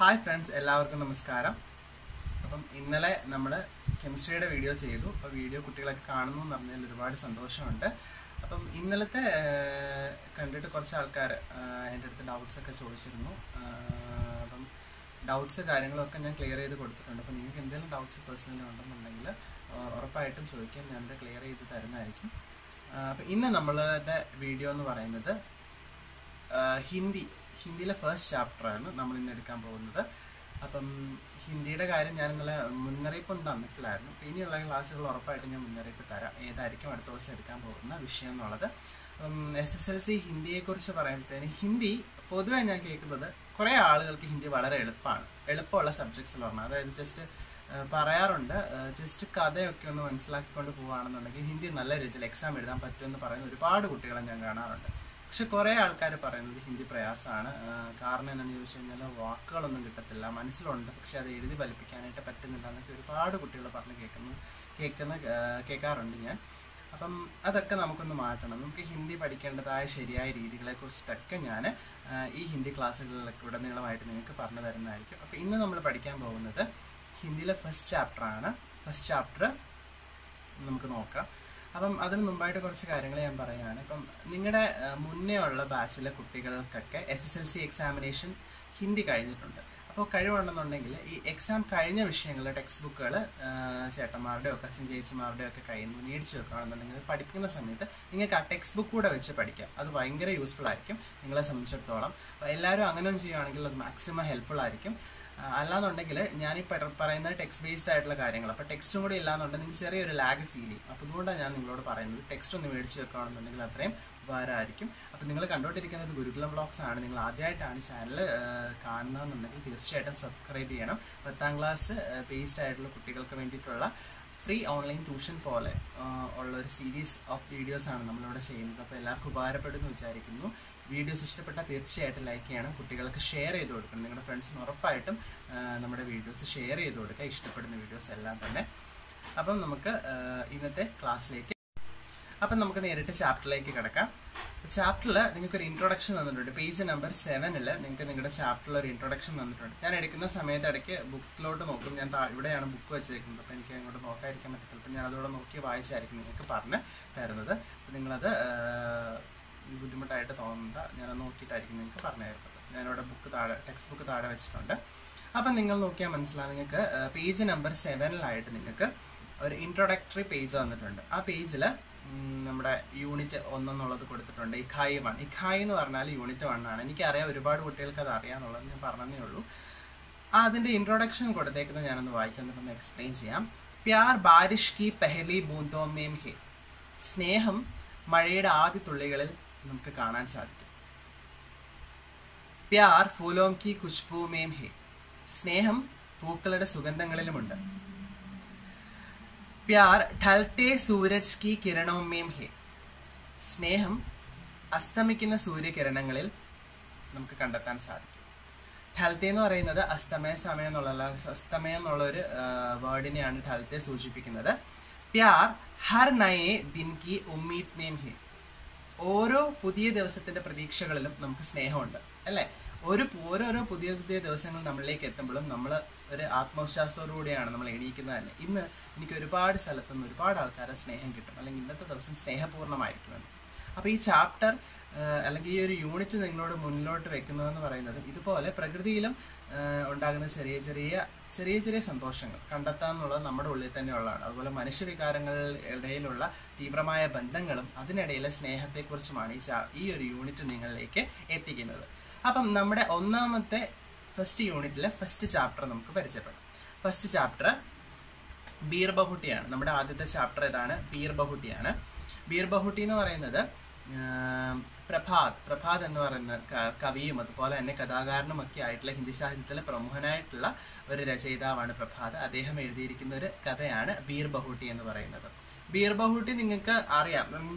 hi friends എല്ലാവർക്കും നമസ്കാരം അപ്പം ഇന്നലെ നമ്മൾ കെമിസ്ട്രിയുടെ വീഡിയോ ചെയ്തു അപ്പോൾ വീഡിയോ കുട്ടികളൊക്കെ കാണുന്നു എന്ന് പറഞ്ഞതിൽ ഒരുപാട് സന്തോഷമുണ്ട് അപ്പം ഇന്നലത്തെ ആഹ്, കണ്ടിട്ട് കുറച്ച് ആൾക്കാർ എൻ്റെ അടുത്ത് ഡൗട്ട്സ് ഒക്കെ ചോദിച്ചിരുന്നു ആഹ്, അപ്പം ഡൗട്ട്സ് കാര്യങ്ങളൊക്കെ ഞാൻ ക്ലിയർ ചെയ്ത് കൊടുത്തിട്ടുണ്ട് അപ്പം നിങ്ങൾക്ക് എന്തെങ്കിലും ഡൗട്ട്സ് പേഴ്സണലി ഉണ്ടെന്നുണ്ടെങ്കിൽ ആഹ്, ഉറപ്പായിട്ടും ചോദിക്കാൻ ഞാനത് ക്ലിയർ ചെയ്ത് തരുന്നതായിരിക്കും ആഹ്, അപ്പം ഇന്ന് നമ്മളുടെ വീഡിയോ എന്ന് പറയുന്നത് ആഹ് ഹിന്ദി ഹിന്ദിയിലെ ഫസ്റ്റ് ചാപ്റ്ററാണ് നമ്മൾ ഇന്ന് എടുക്കാൻ പോകുന്നത് അപ്പം ഹിന്ദിയുടെ കാര്യം ഞാൻ ഇന്നലെ മുന്നറിയിപ്പൊന്നും തന്നിട്ടില്ലായിരുന്നു അപ്പം ഇനിയുള്ള ക്ലാസ്സുകൾ ഉറപ്പായിട്ടും ഞാൻ മുന്നറിയിപ്പ് തരാം ഏതായിരിക്കും അടുത്ത ദിവസം എടുക്കാൻ പോകുന്ന വിഷയം എന്നുള്ളത് എസ് എസ് എൽ സി ഹിന്ദിയെക്കുറിച്ച് പറയുമ്പോഴത്തേന് ഹിന്ദി പൊതുവെ ഞാൻ കേൾക്കുന്നത് കുറേ ആളുകൾക്ക് ഹിന്ദി വളരെ എളുപ്പമാണ് എളുപ്പമുള്ള സബ്ജക്ട്സിൽ പറഞ്ഞാൽ അതായത് ജസ്റ്റ് പറയാറുണ്ട് ജസ്റ്റ് കഥയൊക്കെ ഒന്ന് മനസ്സിലാക്കിക്കൊണ്ട് പോവുകയാണെന്നുണ്ടെങ്കിൽ ഹിന്ദി നല്ല രീതിയിൽ എക്സാം എഴുതാൻ പറ്റുമെന്ന് പറയുന്ന ഒരുപാട് കുട്ടികളെ ഞാൻ കാണാറുണ്ട് പക്ഷെ കുറേ ആൾക്കാർ പറയുന്നത് ഹിന്ദി പ്രയാസമാണ് ആ, കാരണം എന്താണെന്ന് ചോദിച്ചു കഴിഞ്ഞാൽ വാക്കുകളൊന്നും കിട്ടത്തില്ല മനസ്സിലുണ്ട് പക്ഷെ അത് എഴുതി ഫലിപ്പിക്കാനായിട്ട് പറ്റുന്നില്ല എന്നൊക്കെ ഒരുപാട് കുട്ടികൾ പറഞ്ഞ് കേൾക്കുന്നു കേൾക്കുന്ന ആ, കേൾക്കാറുണ്ട് ഞാൻ അപ്പം അതൊക്കെ നമുക്കൊന്ന് മാറ്റണം നമുക്ക് ഹിന്ദി പഠിക്കേണ്ടതായ ശരിയായ രീതികളെ കുറിച്ചിട്ടൊക്കെ ഞാൻ ഈ ഹിന്ദി ക്ലാസ്സുകളിലൊക്കെ ഉടനീളമായിട്ട് നിങ്ങൾക്ക് പറഞ്ഞു തരുന്നതായിരിക്കും അപ്പം ഇന്ന് നമ്മൾ പഠിക്കാൻ പോകുന്നത് ഹിന്ദിയിലെ ഫസ്റ്റ് ചാപ്റ്റർ ആണ് ഫസ്റ്റ് ചാപ്റ്റർ നമുക്ക് നോക്കാം അപ്പം അതിന് മുമ്പായിട്ട് കുറച്ച് കാര്യങ്ങൾ ഞാൻ പറയുകയാണ് ഇപ്പം നിങ്ങളുടെ മുന്നേ ഉള്ള ബാച്ചിലെ കുട്ടികൾക്കൊക്കെ S S L C examination Hindi കഴിഞ്ഞിട്ടുണ്ട് അപ്പോൾ കഴിവുണ്ടെന്നുണ്ടെങ്കിൽ ഈ എക്സാം കഴിഞ്ഞ വിഷയങ്ങളുടെ ടെക്സ്റ്റ് ബുക്കുകൾ ചേട്ടന്മാരുടെയോ കസിൻ ചേച്ചിമാരുടെയോ ഒക്കെ കയ്യിൽ നിന്ന് മേടിച്ച് വെക്കുകയാണെന്നുണ്ടെങ്കിൽ പഠിക്കുന്ന സമയത്ത് നിങ്ങൾക്ക് ആ ടെക്സ്റ്റ് ബുക്ക് കൂടെ വെച്ച് പഠിക്കാം അത് ഭയങ്കര യൂസ്ഫുൾ ആയിരിക്കും നിങ്ങളെ സംബന്ധിച്ചിടത്തോളം അപ്പോൾ എല്ലാവരും അങ്ങനെ ചെയ്യുകയാണെങ്കിൽ അത് മാക്സിമം ഹെൽപ്ഫുൾ ആയിരിക്കും ആ, അല്ലാന്നുണ്ടെങ്കിൽ ഞാൻ ഈ പറ- പറയുന്നത് ടെക്സ്റ്റ് ബേസ്ഡ് ആയിട്ടുള്ള കാര്യങ്ങൾ അപ്പോൾ ടെക്സ്റ്റും കൂടി ഇല്ലാന്നുണ്ടെങ്കിൽ നിങ്ങൾക്ക് ചെറിയൊരു ലാഗ് ഫീൽ ചെയ്യും അപ്പോൾ അതുകൊണ്ടാണ് ഞാൻ നിങ്ങളോട് പറയുന്നത് ടെക്സ്റ്റ് ഒന്ന് മേടിച്ച് വെക്കുകയാണെന്നുണ്ടെങ്കിൽ അത്രയും ഉപകാരമായിരിക്കും അപ്പോൾ നിങ്ങൾ കണ്ടുകൊണ്ടിരിക്കുന്നത് ഗുരുകുലം ബ്ലോഗ്സ് ആണ് നിങ്ങൾ ആദ്യമായിട്ടാണ് ചാനൽ കാണുന്നതെന്നുണ്ടെങ്കിൽ തീർച്ചയായിട്ടും സബ്സ്ക്രൈബ് ചെയ്യണം പത്താം ക്ലാസ് ബേസ്ഡ് ആയിട്ടുള്ള കുട്ടികൾക്ക് വേണ്ടിയിട്ടുള്ള ഫ്രീ ഓൺലൈൻ ട്യൂഷൻ പോലെ ആ, ഉള്ള ഒരു സീരീസ് ഓഫ് വീഡിയോസ് ആണ് നമ്മളിവിടെ ചെയ്യുന്നത് അപ്പോൾ എല്ലാവർക്കും ഉപകാരപ്പെടുമെന്ന് വിചാരിക്കുന്നു വീഡിയോസ് ഇഷ്ടപ്പെട്ടാൽ തീർച്ചയായിട്ടും ലൈക്ക് ചെയ്യണം കുട്ടികൾക്ക് ഷെയർ ചെയ്ത് കൊടുക്കണം നിങ്ങളുടെ ഫ്രണ്ട്സിന് ഉറപ്പായിട്ടും ആ, നമ്മുടെ വീഡിയോസ് ഷെയർ ചെയ്ത് കൊടുക്കുക ഇഷ്ടപ്പെടുന്ന വീഡിയോസ് എല്ലാം തന്നെ അപ്പം നമുക്ക് ആ, ഇന്നത്തെ ക്ലാസ്സിലേക്ക് അപ്പം നമുക്ക് നേരിട്ട് ചാപ്റ്ററിലേക്ക് കിടക്കാം ചാപ്റ്ററിൽ നിങ്ങൾക്ക് ഒരു ഇൻട്രൊഡക്ഷൻ തന്നിട്ടുണ്ട് പേജ് നമ്പർ സെവനിൽ നിങ്ങൾക്ക് നിങ്ങളുടെ ചാപ്റ്ററിൽ ഒരു ഇൻട്രൊഡക്ഷൻ തന്നിട്ടുണ്ട് ഞാൻ എടുക്കുന്ന സമയത്ത് ഇടയ്ക്ക് ബുക്കിലോട്ട് നോക്കും ഞാൻ താ- ഇവിടെയാണ് ബുക്ക് വെച്ചേക്കുന്നത് അപ്പോൾ എനിക്ക് അങ്ങോട്ട് നോക്കാതിരിക്കാൻ പറ്റത്തില്ല അപ്പം ഞാൻ അതോടെ നോക്കി വായിച്ചായിരിക്കും നിങ്ങൾക്ക് പറഞ്ഞ് തരുന്നത് അപ്പം നിങ്ങളത് ആ, ബുദ്ധിമുട്ടായിട്ട് തോന്നണ്ട ഞാൻ നോക്കിയിട്ടായിരിക്കും നിങ്ങൾക്ക് പറഞ്ഞു തരുന്നത് ഞാനിവിടെ ബുക്ക് താഴെ ടെക്സ്റ്റ് ബുക്ക് താഴെ വെച്ചിട്ടുണ്ട് അപ്പം നിങ്ങൾ നോക്കിയാൽ മനസ്സിലാവും നിങ്ങൾക്ക് പേജ് നമ്പർ സെവനിലായിട്ട് നിങ്ങൾക്ക് ഒരു ഇൻട്രൊഡക്ടറി പേജ് തന്നിട്ടുണ്ട് ആ പേജിൽ നമ്മുടെ യൂണിറ്റ് ഒന്നെന്നുള്ളത് കൊടുത്തിട്ടുണ്ട് ഇഖായി വൺ ഇഖായി എന്ന് പറഞ്ഞാൽ യൂണിറ്റ് വൺ ആണ് എനിക്കറിയാം ഒരുപാട് കുട്ടികൾക്ക് അത് അറിയാമെന്നുള്ളത് ഞാൻ പറഞ്ഞതേ ഉള്ളൂ ആ അതിന്റെ ഇൻട്രൊഡക്ഷൻ കൊടുത്തേക്കുന്നത് ഞാനൊന്ന് വായിക്കുന്നിട്ടൊന്ന് എക്സ്പ്ലെയിൻ ചെയ്യാം പ്യാർ ബാരിഷ് കി പെഹലി ബൂന്തോ മേം ഹെ സ്നേഹം മഴയുടെ ആദ്യ തുള്ളികളിൽ നമുക്ക് കാണാൻ സാധിക്കും പ്യാർ ഫൂലോം കി ഖുഷ്ബു മേം ഹെ സ്നേഹം പൂക്കളുടെ സുഗന്ധങ്ങളിലുമുണ്ട് പ്യാർ ഠൽത്തെ സൂരജ് കി കിരണോമേം ഹെ സ്നേഹം അസ്തമിക്കുന്ന സൂര്യകിരണങ്ങളിൽ നമുക്ക് കണ്ടെത്താൻ സാധിക്കും ഠൽത്തെ എന്ന് പറയുന്നത് അസ്തമയ സമയം എന്നുള്ള അസ്തമയം എന്നുള്ള ഒരു വേർഡിനെയാണ് ഠൽത്തെ സൂചിപ്പിക്കുന്നത് പ്യാർ ഹർ നയെ ദിൻ കി ഉമ്മീദ് മേം ഹെ ഓരോ പുതിയ ദിവസത്തിന്റെ പ്രതീക്ഷകളിലും നമുക്ക് സ്നേഹമുണ്ട് അല്ലേ ഒരു ഓരോരോ പുതിയ പുതിയ ദിവസങ്ങൾ നമ്മളിലേക്ക് എത്തുമ്പോഴും നമ്മൾ ഒരു ആത്മവിശ്വാസത്തോടു കൂടിയാണ് നമ്മൾ എണീക്കുന്നത് തന്നെ ഇന്ന് എനിക്ക് ഒരുപാട് സ്ഥലത്തുനിന്ന് ഒരുപാട് ആൾക്കാരെ സ്നേഹം കിട്ടും അല്ലെങ്കിൽ ഇന്നത്തെ ദിവസം സ്നേഹപൂർണ്ണമായിരിക്കുമെന്ന് അപ്പോൾ ഈ ചാപ്റ്റർ അല്ലെങ്കിൽ ഈ ഒരു യൂണിറ്റ് നിങ്ങളോട് മുന്നിലോട്ട് വെക്കുന്നതെന്ന് പറയുന്നത് ഇതുപോലെ പ്രകൃതിയിലും ആ, ഉണ്ടാകുന്ന ചെറിയ ചെറിയ ചെറിയ ചെറിയ സന്തോഷങ്ങൾ കണ്ടെത്താന്നുള്ളത് നമ്മുടെ ഉള്ളിൽ തന്നെ ഉള്ളതാണ് അതുപോലെ മനുഷ്യവികാരങ്ങളുടെ ഇടയിലുള്ള തീവ്രമായ ബന്ധങ്ങളും അതിനിടയിലെ സ്നേഹത്തെക്കുറിച്ചുമാണ് ഈ ചാ- ഈ ഒരു യൂണിറ്റ് നിങ്ങളിലേക്ക് എത്തിക്കുന്നത് അപ്പം നമ്മുടെ ഒന്നാമത്തെ ഫസ്റ്റ് യൂണിറ്റിലെ ഫസ്റ്റ് ചാപ്റ്റർ നമുക്ക് പരിചയപ്പെടാം ഫസ്റ്റ് ചാപ്റ്റർ ബീർ ബഹുട്ടിയാണ് നമ്മുടെ ആദ്യത്തെ ചാപ്റ്റർ ഏതാണ് ബീർ ബഹുട്ടിയാണ് ബീർ ബഹുട്ടി എന്ന് പറയുന്നത് ആം, പ്രഭാത് പ്രഭാത് എന്ന് പറയുന്ന ക- കവിയും അതുപോലെ തന്നെ കഥാകാരനും ഒക്കെ ആയിട്ടുള്ള ഹിന്ദി സാഹിത്യത്തിലെ പ്രമുഖനായിട്ടുള്ള ഒരു രചയിതാവാണ് പ്രഭാത് അദ്ദേഹം എഴുതിയിരിക്കുന്ന ഒരു കഥയാണ് ബീർ ബഹുട്ടി എന്ന് പറയുന്നത് ബീർ ബഹുട്ടി നിങ്ങൾക്ക് അറിയാം ഉം, ഞാൻ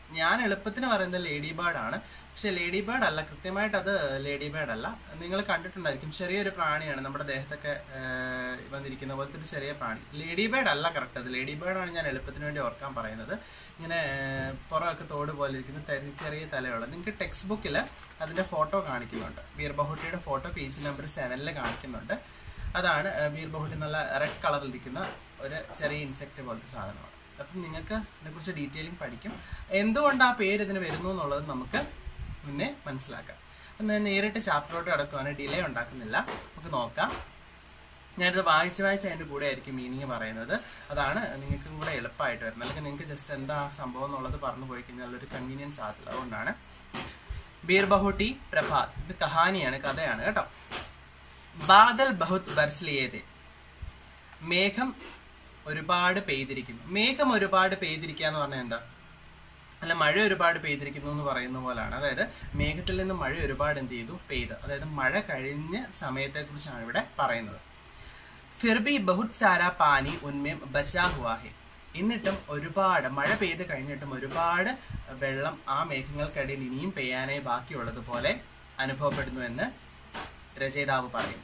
ഞാൻ എളുപ്പത്തിന് പറയുന്നത് ലേഡി ബേർഡ് ആണ് പക്ഷെ ലേഡി ബേർഡ് അല്ല കൃത്യമായിട്ട് അത് ലേഡി ബേർഡ് അല്ല നിങ്ങൾ കണ്ടിട്ടുണ്ടായിരിക്കും ചെറിയൊരു പ്രാണിയാണ് നമ്മുടെ ദേഹത്തൊക്കെ ഏഹ്, വന്നിരിക്കുന്ന പോലത്തെ ഒരു ചെറിയ പ്രാണി ലേഡി ബേർഡ് അല്ല കറക്റ്റ് അത് ലേഡി ബേർഡ് ആണ് ഞാൻ എളുപ്പത്തിന് വേണ്ടി ഓർക്കാൻ പറയുന്നത് ഇങ്ങനെ ഏഹ്, പുറമൊക്കെ തോട് പോലെ ഇരിക്കുന്ന തെരി- ചെറിയ തലയുള്ള നിങ്ങൾക്ക് ടെക്സ്റ്റ് ബുക്കിൽ അതിന്റെ ഫോട്ടോ കാണിക്കുന്നുണ്ട് ബീർ ബഹുട്ടിയുടെ ഫോട്ടോ പേജ് നമ്പർ സെവനിൽ കാണിക്കുന്നുണ്ട് അതാണ് ഏഹ്, ബീർ ബഹുട്ടി നല്ല റെഡ് കളറിൽ ഇരിക്കുന്ന ഒരു ചെറിയ ഇൻസെക്ട് പോലത്തെ സാധനമാണ് അപ്പം നിങ്ങൾക്ക് ഇതിനെക്കുറിച്ച് ഡീറ്റെയിലിംഗ് പഠിക്കും എന്തുകൊണ്ട് ആ പേര് ഇതിന് വരുന്നു എന്നുള്ളത് നമുക്ക് മുന്നേ മനസ്സിലാക്കാം അപ്പം ഞാൻ നേരിട്ട് ചാപ്റ്ററോട്ട് കിടക്കുവാണ് ഡിലേ ഉണ്ടാക്കുന്നില്ല നമുക്ക് നോക്കാം ഞാനിത് വായിച്ച് വായിച്ച് അതിൻ്റെ കൂടെ ആയിരിക്കും മീനിങ് പറയുന്നത് അതാണ് നിങ്ങൾക്കും കൂടെ എളുപ്പമായിട്ട് വരുന്നത് അല്ലെങ്കിൽ നിങ്ങൾക്ക് ജസ്റ്റ് എന്താ സംഭവം എന്നുള്ളത് പറഞ്ഞു പോയി കഴിഞ്ഞാൽ ഒരു കൺവീനിയൻസ് ആകത്തില്ല അതുകൊണ്ടാണ് ബീർ ബഹുട്ടി പ്രഭാത് ഇത് കഹാനിയാണ് കഥയാണ് കേട്ടോ ബാദൽ ബഹുത് ബർസ്ലിയേതെ മേഘം ഒരുപാട് പെയ്തിരിക്കുന്നു മേഘം ഒരുപാട് പെയ്തിരിക്കുക എന്ന് പറഞ്ഞാൽ എന്താ അല്ല മഴ ഒരുപാട് പെയ്തിരിക്കുന്നു എന്ന് പറയുന്ന പോലാണ് അതായത് മേഘത്തിൽ നിന്ന് മഴ ഒരുപാട് എന്ത് ചെയ്തു പെയ്ത് അതായത് മഴ കഴിഞ്ഞ സമയത്തെ കുറിച്ചാണ് ഇവിടെ പറയുന്നത് ഫിർബി ബഹുത് സാരാ പാനി ഉന്മേം ബച്ചാ ഹുവാ ഹെ എന്നിട്ടും ഒരുപാട് മഴ പെയ്ത് കഴിഞ്ഞിട്ടും ഒരുപാട് വെള്ളം ആ മേഘങ്ങൾക്കിടയിൽ ഇനിയും പെയ്യാനായി ബാക്കിയുള്ളതുപോലെ അനുഭവപ്പെടുന്നു എന്ന് രചയിതാവ് പറയുന്നു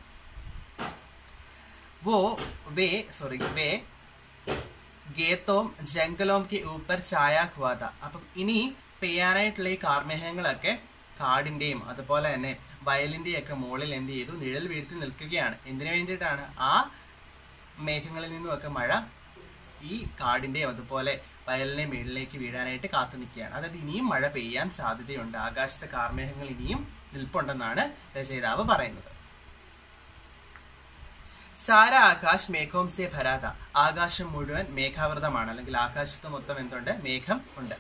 वो वे സോറി വേ ഗേത്തോം ജംഗലോം കെ ഊപ്പർ ഛായ ഹുവാത അപ്പം ഇനി പെയ്യാനായിട്ടുള്ള ഈ കാർമേഹങ്ങളൊക്കെ കാടിന്റെയും അതുപോലെ തന്നെ വയലിന്റെയും ഒക്കെ മുകളിൽ എന്ത് ചെയ്തു നിഴൽ വീഴ്ത്തി നിൽക്കുകയാണ് എന്തിനു വേണ്ടിയിട്ടാണ് ആ മേഘങ്ങളിൽ നിന്നുമൊക്കെ മഴ ഈ കാടിന്റെയും അതുപോലെ വയലിന്റെ മുകളിലേക്ക് വീഴാനായിട്ട് കാത്തു നിൽക്കുകയാണ് അതായത് ഇനിയും മഴ പെയ്യാൻ സാധ്യതയുണ്ട് ആകാശത്തെ കാർമേഘങ്ങൾ ഇനിയും നിൽപ്പുണ്ടെന്നാണ് രചയിതാവ് പറയുന്നത് സാര ആകാശ് മേഘവും സെ ഭരാത ആകാശം മുഴുവൻ മേഘാവൃതമാണ് അല്ലെങ്കിൽ ആകാശത്ത് മൊത്തം എന്തുണ്ട് മേഘം ഉണ്ട്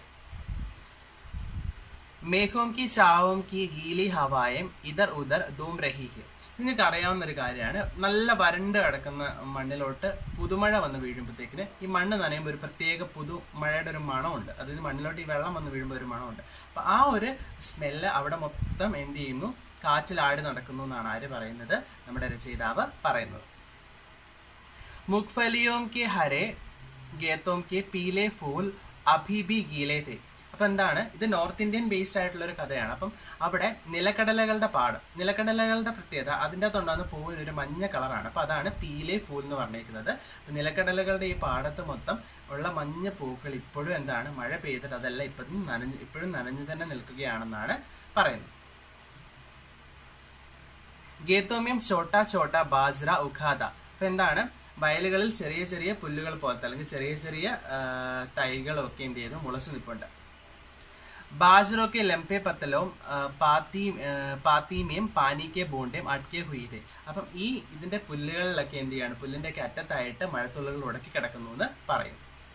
മേഘവും കി ചാവും കി ഗീലി ഹവായം ഇതർ ഉദർ ധൂം രഹിഹി നിങ്ങൾക്ക് അറിയാവുന്ന ഒരു കാര്യമാണ് നല്ല വരണ്ട് കിടക്കുന്ന മണ്ണിലോട്ട് പുതുമഴ വന്ന് വീഴുമ്പോഴത്തേക്കിന് ഈ മണ്ണ് നനയുമ്പോൾ ഒരു പ്രത്യേക പുതുമഴയുടെ ഒരു മണമുണ്ട് അതായത് മണ്ണിലോട്ട് ഈ വെള്ളം വന്ന് വീഴുമ്പോൾ ഒരു മണമുണ്ട് അപ്പൊ ആ ഒരു സ്മെല്ല് അവിടെ മൊത്തം എന്ത് ചെയ്യുന്നു കാറ്റിൽ ആടി നടക്കുന്നു എന്നാണ് ആര് പറയുന്നത് നമ്മുടെ രചയിതാവ് പറയുന്നത് मुखफलियों के हरे ഗേത്തോം കെ പീലെ ഫൂൽ അഭി ബി ഗീലെ തേ അപ്പൊ എന്താണ് ഇത് നോർത്ത് ഇന്ത്യൻ ബേസ്ഡ് ആയിട്ടുള്ള ഒരു കഥയാണ് അപ്പം അവിടെ നിലക്കടലകളുടെ പാടം നിലക്കടലകളുടെ പ്രത്യേകത അതിൻ്റെ അകത്തുണ്ടാകുന്ന പൂവിന് ഒരു മഞ്ഞ കളറാണ് അപ്പൊ അതാണ് പീലെ ഫൂൽ എന്ന് പറഞ്ഞിരിക്കുന്നത് അപ്പൊ നിലക്കടലകളുടെ ഈ പാടത്ത് മൊത്തം ഉള്ള മഞ്ഞ പൂക്കൾ ഇപ്പോഴും എന്താണ് മഴ പെയ്തിട്ട് അതെല്ലാം ഇപ്പോഴും നനഞ്ഞ് ഇപ്പോഴും നനഞ്ഞു തന്നെ നിൽക്കുകയാണെന്നാണ് പറയുന്നത് ഗേത്തോമ്യം ചോട്ട ചോട്ട ബാജ്ര ഉഖാദ അപ്പൊ എന്താണ് വയലുകളിൽ ചെറിയ ചെറിയ പുല്ലുകൾ പോലത്തെ അല്ലെങ്കിൽ ചെറിയ ചെറിയ ആ, തൈകളൊക്കെ എന്ത് ചെയ്തു മുളച്ചു നിൽപ്പുണ്ട് ബാജറോക്കെ ലംപെ പത്തലവും ആ, പാത്തി ആ, പാത്തിമയും പാനിക്കെ ബോണ്ടയും അട്കെ ഹുയിതെ അപ്പം ഈ ഇതിന്റെ പുല്ലുകളിലൊക്കെ എന്ത് ചെയ്യാണ് പുല്ലിന്റെ ഒക്കെ അറ്റത്തായിട്ട് മഴത്തുള്ളികൾ ഉടക്കി കിടക്കുന്നു എന്ന് പറയും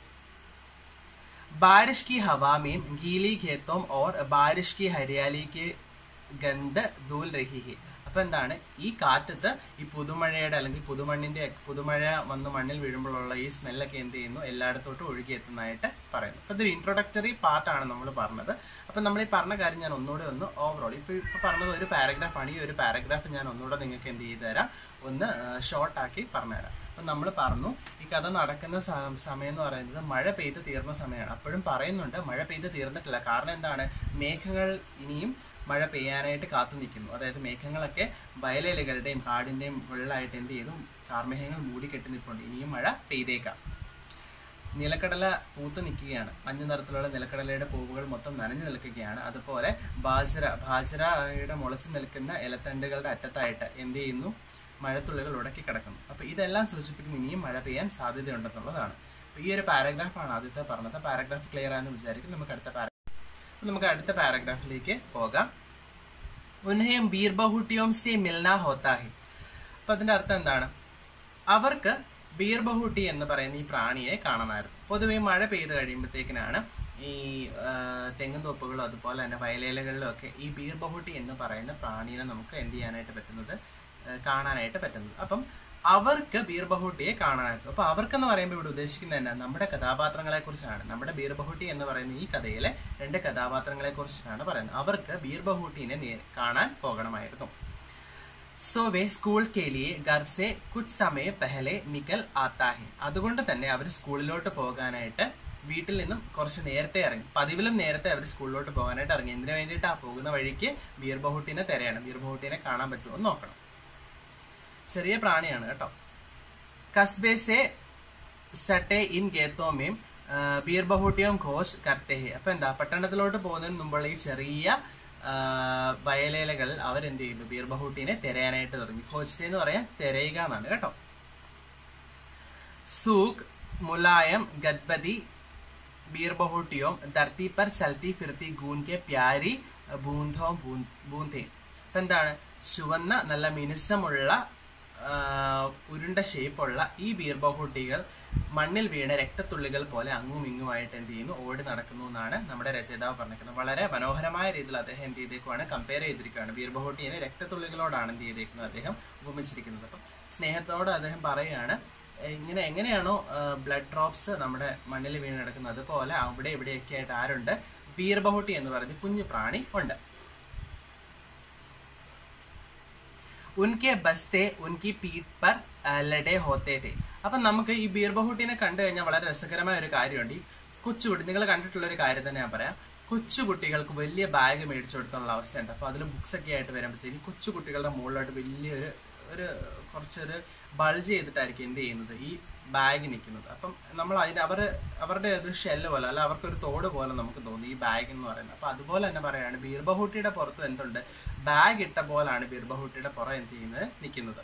बारिश की हवा में गीली खेतों और बारिश की हरियाली के ഗന്ധ ധൂൽ രഹി ഹി അപ്പൊ എന്താണ് ഈ കാറ്റത്ത് ഈ പുതുമഴയുടെ അല്ലെങ്കിൽ പുതുമണ്ണിന്റെ പുതുമഴ വന്ന് മണ്ണിൽ വീഴുമ്പോഴുള്ള ഈ സ്മെല്ലൊക്കെ എന്ത് ചെയ്യുന്നു എല്ലായിടത്തോട്ടും ഒഴുകിയെത്തുന്നതായിട്ട് പറയുന്നു അപ്പൊ ഇതൊരു ഇൻട്രൊഡക്ടറി പാർട്ടാണ് നമ്മൾ പറഞ്ഞത് അപ്പൊ നമ്മൾ ഈ പറഞ്ഞ കാര്യം ഞാൻ ഒന്നുകൂടെ ഒന്ന് ഓവറോൾ ഇപ്പൊ ഇപ്പൊ പറഞ്ഞത് ഒരു പാരഗ്രാഫ് ആണ് ഈ ഒരു പാരഗ്രാഫ് ഞാൻ ഒന്നുകൂടെ നിങ്ങൾക്ക് എന്ത് ചെയ്തു തരാം ഒന്ന് ഷോർട്ട് ആക്കി പറഞ്ഞുതരാം അപ്പൊ നമ്മൾ പറഞ്ഞു ഈ കഥ നടക്കുന്ന സ- സമയം എന്ന് പറയുന്നത് മഴ പെയ്ത് തീർന്ന സമയമാണ് അപ്പോഴും പറയുന്നുണ്ട് മഴ പെയ്ത് തീർന്നിട്ടില്ല കാരണം എന്താണ് മേഘങ്ങൾ ഇനിയും മഴ പെയ്യാനായിട്ട് കാത്തു നിൽക്കുന്നു അതായത് മേഘങ്ങളൊക്കെ വയലേലകളുടെയും കാടിന്റെയും വെള്ളമായിട്ട് എന്ത് ചെയ്തു കാർമേഘങ്ങൾ മൂടി കെട്ടി നിൽപ്പുണ്ട് ഇനിയും മഴ പെയ്തേക്കാം നിലക്കടല പൂത്ത് നിൽക്കുകയാണ് മഞ്ഞ നിറത്തിലുള്ള നിലക്കടലയുടെ പൂവുകൾ മൊത്തം നനഞ്ഞു നിൽക്കുകയാണ് അതുപോലെ ബാജര ബാജരയുടെ മുളച്ചു നിൽക്കുന്ന ഇലത്തണ്ടുകളുടെ അറ്റത്തായിട്ട് എന്ത് ചെയ്യുന്നു മഴത്തുള്ളികൾ ഉടക്കി കിടക്കുന്നു അപ്പൊ ഇതെല്ലാം സൂചിപ്പിക്കുന്ന ഇനിയും മഴ പെയ്യാൻ സാധ്യതയുണ്ടെന്നുള്ളതാണ് അപ്പൊ ഈ ഒരു പാരഗ്രാഫാണ് ആദ്യത്തെ പറഞ്ഞത് പാരഗ്രാഫ് ക്ലിയർ ആണെന്ന് വിചാരിക്കും നമുക്ക് അടുത്ത പാര അപ്പൊ നമുക്ക് അടുത്ത പാരഗ്രാഫിലേക്ക് പോകാം ഉൻഹയും ബീർബഹുട്ടിയോം സെ മിൽന ഹോത്താഹി അപ്പൊ അതിന്റെ അർത്ഥം എന്താണ് അവർക്ക് ബീർബഹുട്ടി എന്ന് പറയുന്ന ഈ പ്രാണിയെ കാണണമായിരുന്നു പൊതുവെ മഴ പെയ്ത് കഴിയുമ്പോഴത്തേക്കിനാണ് ഈ ആ, തെങ്ങും തോപ്പുകളും അതുപോലെ തന്നെ വയലേലകളിലും ഒക്കെ ഈ ബീർബഹുട്ടി എന്ന് പറയുന്ന പ്രാണീനെ നമുക്ക് എന്ത് ചെയ്യാനായിട്ട് പറ്റുന്നത് ആ, കാണാനായിട്ട് പറ്റുന്നത് അപ്പം അവർക്ക് ബീർബഹുട്ടിയെ കാണാനായിട്ട് അപ്പൊ അവർക്കെന്ന് പറയുമ്പോൾ ഇവിടെ ഉദ്ദേശിക്കുന്നത് തന്നെ നമ്മുടെ കഥാപാത്രങ്ങളെ കുറിച്ചാണ് നമ്മുടെ ബീർബഹുട്ടി എന്ന് പറയുന്ന ഈ കഥയിലെ രണ്ട് കഥാപാത്രങ്ങളെ കുറിച്ചാണ് പറയുന്നത് അവർക്ക് ബീർബഹുട്ടിനെ നേ- കാണാൻ പോകണമായിരുന്നു സോ വേ സ്കൂൾ കേലിയെ ഗർ സെ കുച്ച് സമയ പെഹലെ നിക്കൽ ആത്താ ഹെ അതുകൊണ്ട് തന്നെ അവർ സ്കൂളിലോട്ട് പോകാനായിട്ട് വീട്ടിൽ നിന്നും കുറച്ച് നേരത്തെ ഇറങ്ങി പതിവിലും നേരത്തെ അവർ സ്കൂളിലോട്ട് പോകാനായിട്ട് ഇറങ്ങി എന്തിനു വേണ്ടിയിട്ടാ പോകുന്ന വഴിക്ക് ബീർ ബഹുട്ടിനെ തിരയാണ് ബീർ ബഹുട്ടിനെ കാണാൻ പറ്റുമോ എന്ന് നോക്കണം ചെറിയ പ്രാണിയാണ് കേട്ടോ കസ്ബെ സെ സട്ടെ ഇൻ ഗേത്തോമേം ബീർ ബഹുട്ടിയും ഘോഷ് കർത്തെ ഹെ അപ്പൊ എന്താ പട്ടണത്തിലോട്ട് പോകുന്നതിന് മുമ്പുള്ള ഈ ചെറിയ ആ, വയലേലകളിൽ അവരെന്ത് ചെയ്യുന്നു ബീർ ബഹുട്ടിനെ തിരയാനായിട്ട് തുടങ്ങി ഘോച്ചത്തെ എന്ന് പറയാൻ തിരയുക എന്നാണ് കേട്ടോ सूख मुलायम गदबदी बीर बहुटियों धरती पर चलती फिरती गून के प्यारी ബൂന്തോ ബൂന്തേ അപ്പൊ എന്താണ് ചുവന്ന നല്ല മിനുസമുള്ള ആ, ഉരുണ്ട ഷേപ്പുള്ള ഈ ബീർബഹുട്ടികൾ മണ്ണിൽ വീണ രക്തത്തുള്ളികൾ പോലെ അങ്ങും ഇങ്ങുമായിട്ട് എന്ത് ചെയ്യുന്നു ഓടി നടക്കുന്നു എന്നാണ് നമ്മുടെ രചയിതാവ് പറഞ്ഞിരിക്കുന്നത് വളരെ മനോഹരമായ രീതിയിൽ അദ്ദേഹം എന്ത് ചെയ്തേക്കുവാണ് കമ്പയർ ചെയ്തിരിക്കുകയാണ് ബീർബഹുട്ടിയെ രക്തത്തുള്ളികളോടാണ് എന്ത് ചെയ്തേക്കുന്നത് അദ്ദേഹം ഉപമിച്ചിരിക്കുന്നത് അപ്പം സ്നേഹത്തോട് അദ്ദേഹം പറയുകയാണ് ഇങ്ങനെ എങ്ങനെയാണോ ബ്ലഡ് ഡ്രോപ്സ് നമ്മുടെ മണ്ണിൽ വീണ് കിടക്കുന്നത് അതുപോലെ അവിടെ ഇവിടെയൊക്കെ ആയിട്ട് ആരുണ്ട് ബീർബഹുട്ടി എന്ന് പറഞ്ഞ് കുഞ്ഞു പ്രാണി ഉണ്ട് ഉൻകെ ബസ്തെ ഉൻകി പീഠ് പർ ആ, ലഡേ ഹോത്തേ തേ അപ്പൊ നമുക്ക് ഈ ബീർബഹുട്ടിനെ കണ്ടു കഴിഞ്ഞാൽ വളരെ രസകരമായ ഒരു കാര്യമുണ്ട് ഈ കൊച്ചുകുട്ടി നിങ്ങൾ കണ്ടിട്ടുള്ള ഒരു കാര്യം തന്നെ ഞാൻ പറയാം കൊച്ചു കുട്ടികൾക്ക് വലിയ ബാഗ് മേടിച്ചു കൊടുത്തുള്ള അവസ്ഥ ഉണ്ട് അപ്പൊ അതിൽ ബുക്സ് ഒക്കെ ആയിട്ട് വരുമ്പോഴത്തേക്കും കൊച്ചു കുട്ടികളുടെ മുകളിലോട്ട് വലിയൊരു ഒരു കുറച്ചൊരു ബൾജ് ചെയ്തിട്ടായിരിക്കും എന്ത് ചെയ്യുന്നത് ഈ ബാഗ് നിൽക്കുന്നത് അപ്പം നമ്മൾ അതിന് അവർ അവരുടെ ഒരു ഷെല്ല് പോലെ അല്ല അവർക്കൊരു തോട് പോലെ നമുക്ക് തോന്നി ഈ ബാഗ് എന്ന് പറയുന്നത് അപ്പൊ അതുപോലെ തന്നെ പറയാണ് ബീർബഹുട്ടിയുടെ പുറത്ത് എന്തുണ്ട് ബാഗ് ഇട്ട പോലാണ് ബീർബഹുട്ടിയുടെ പുറം എന്ത് ചെയ്യുന്നത് നിൽക്കുന്നത്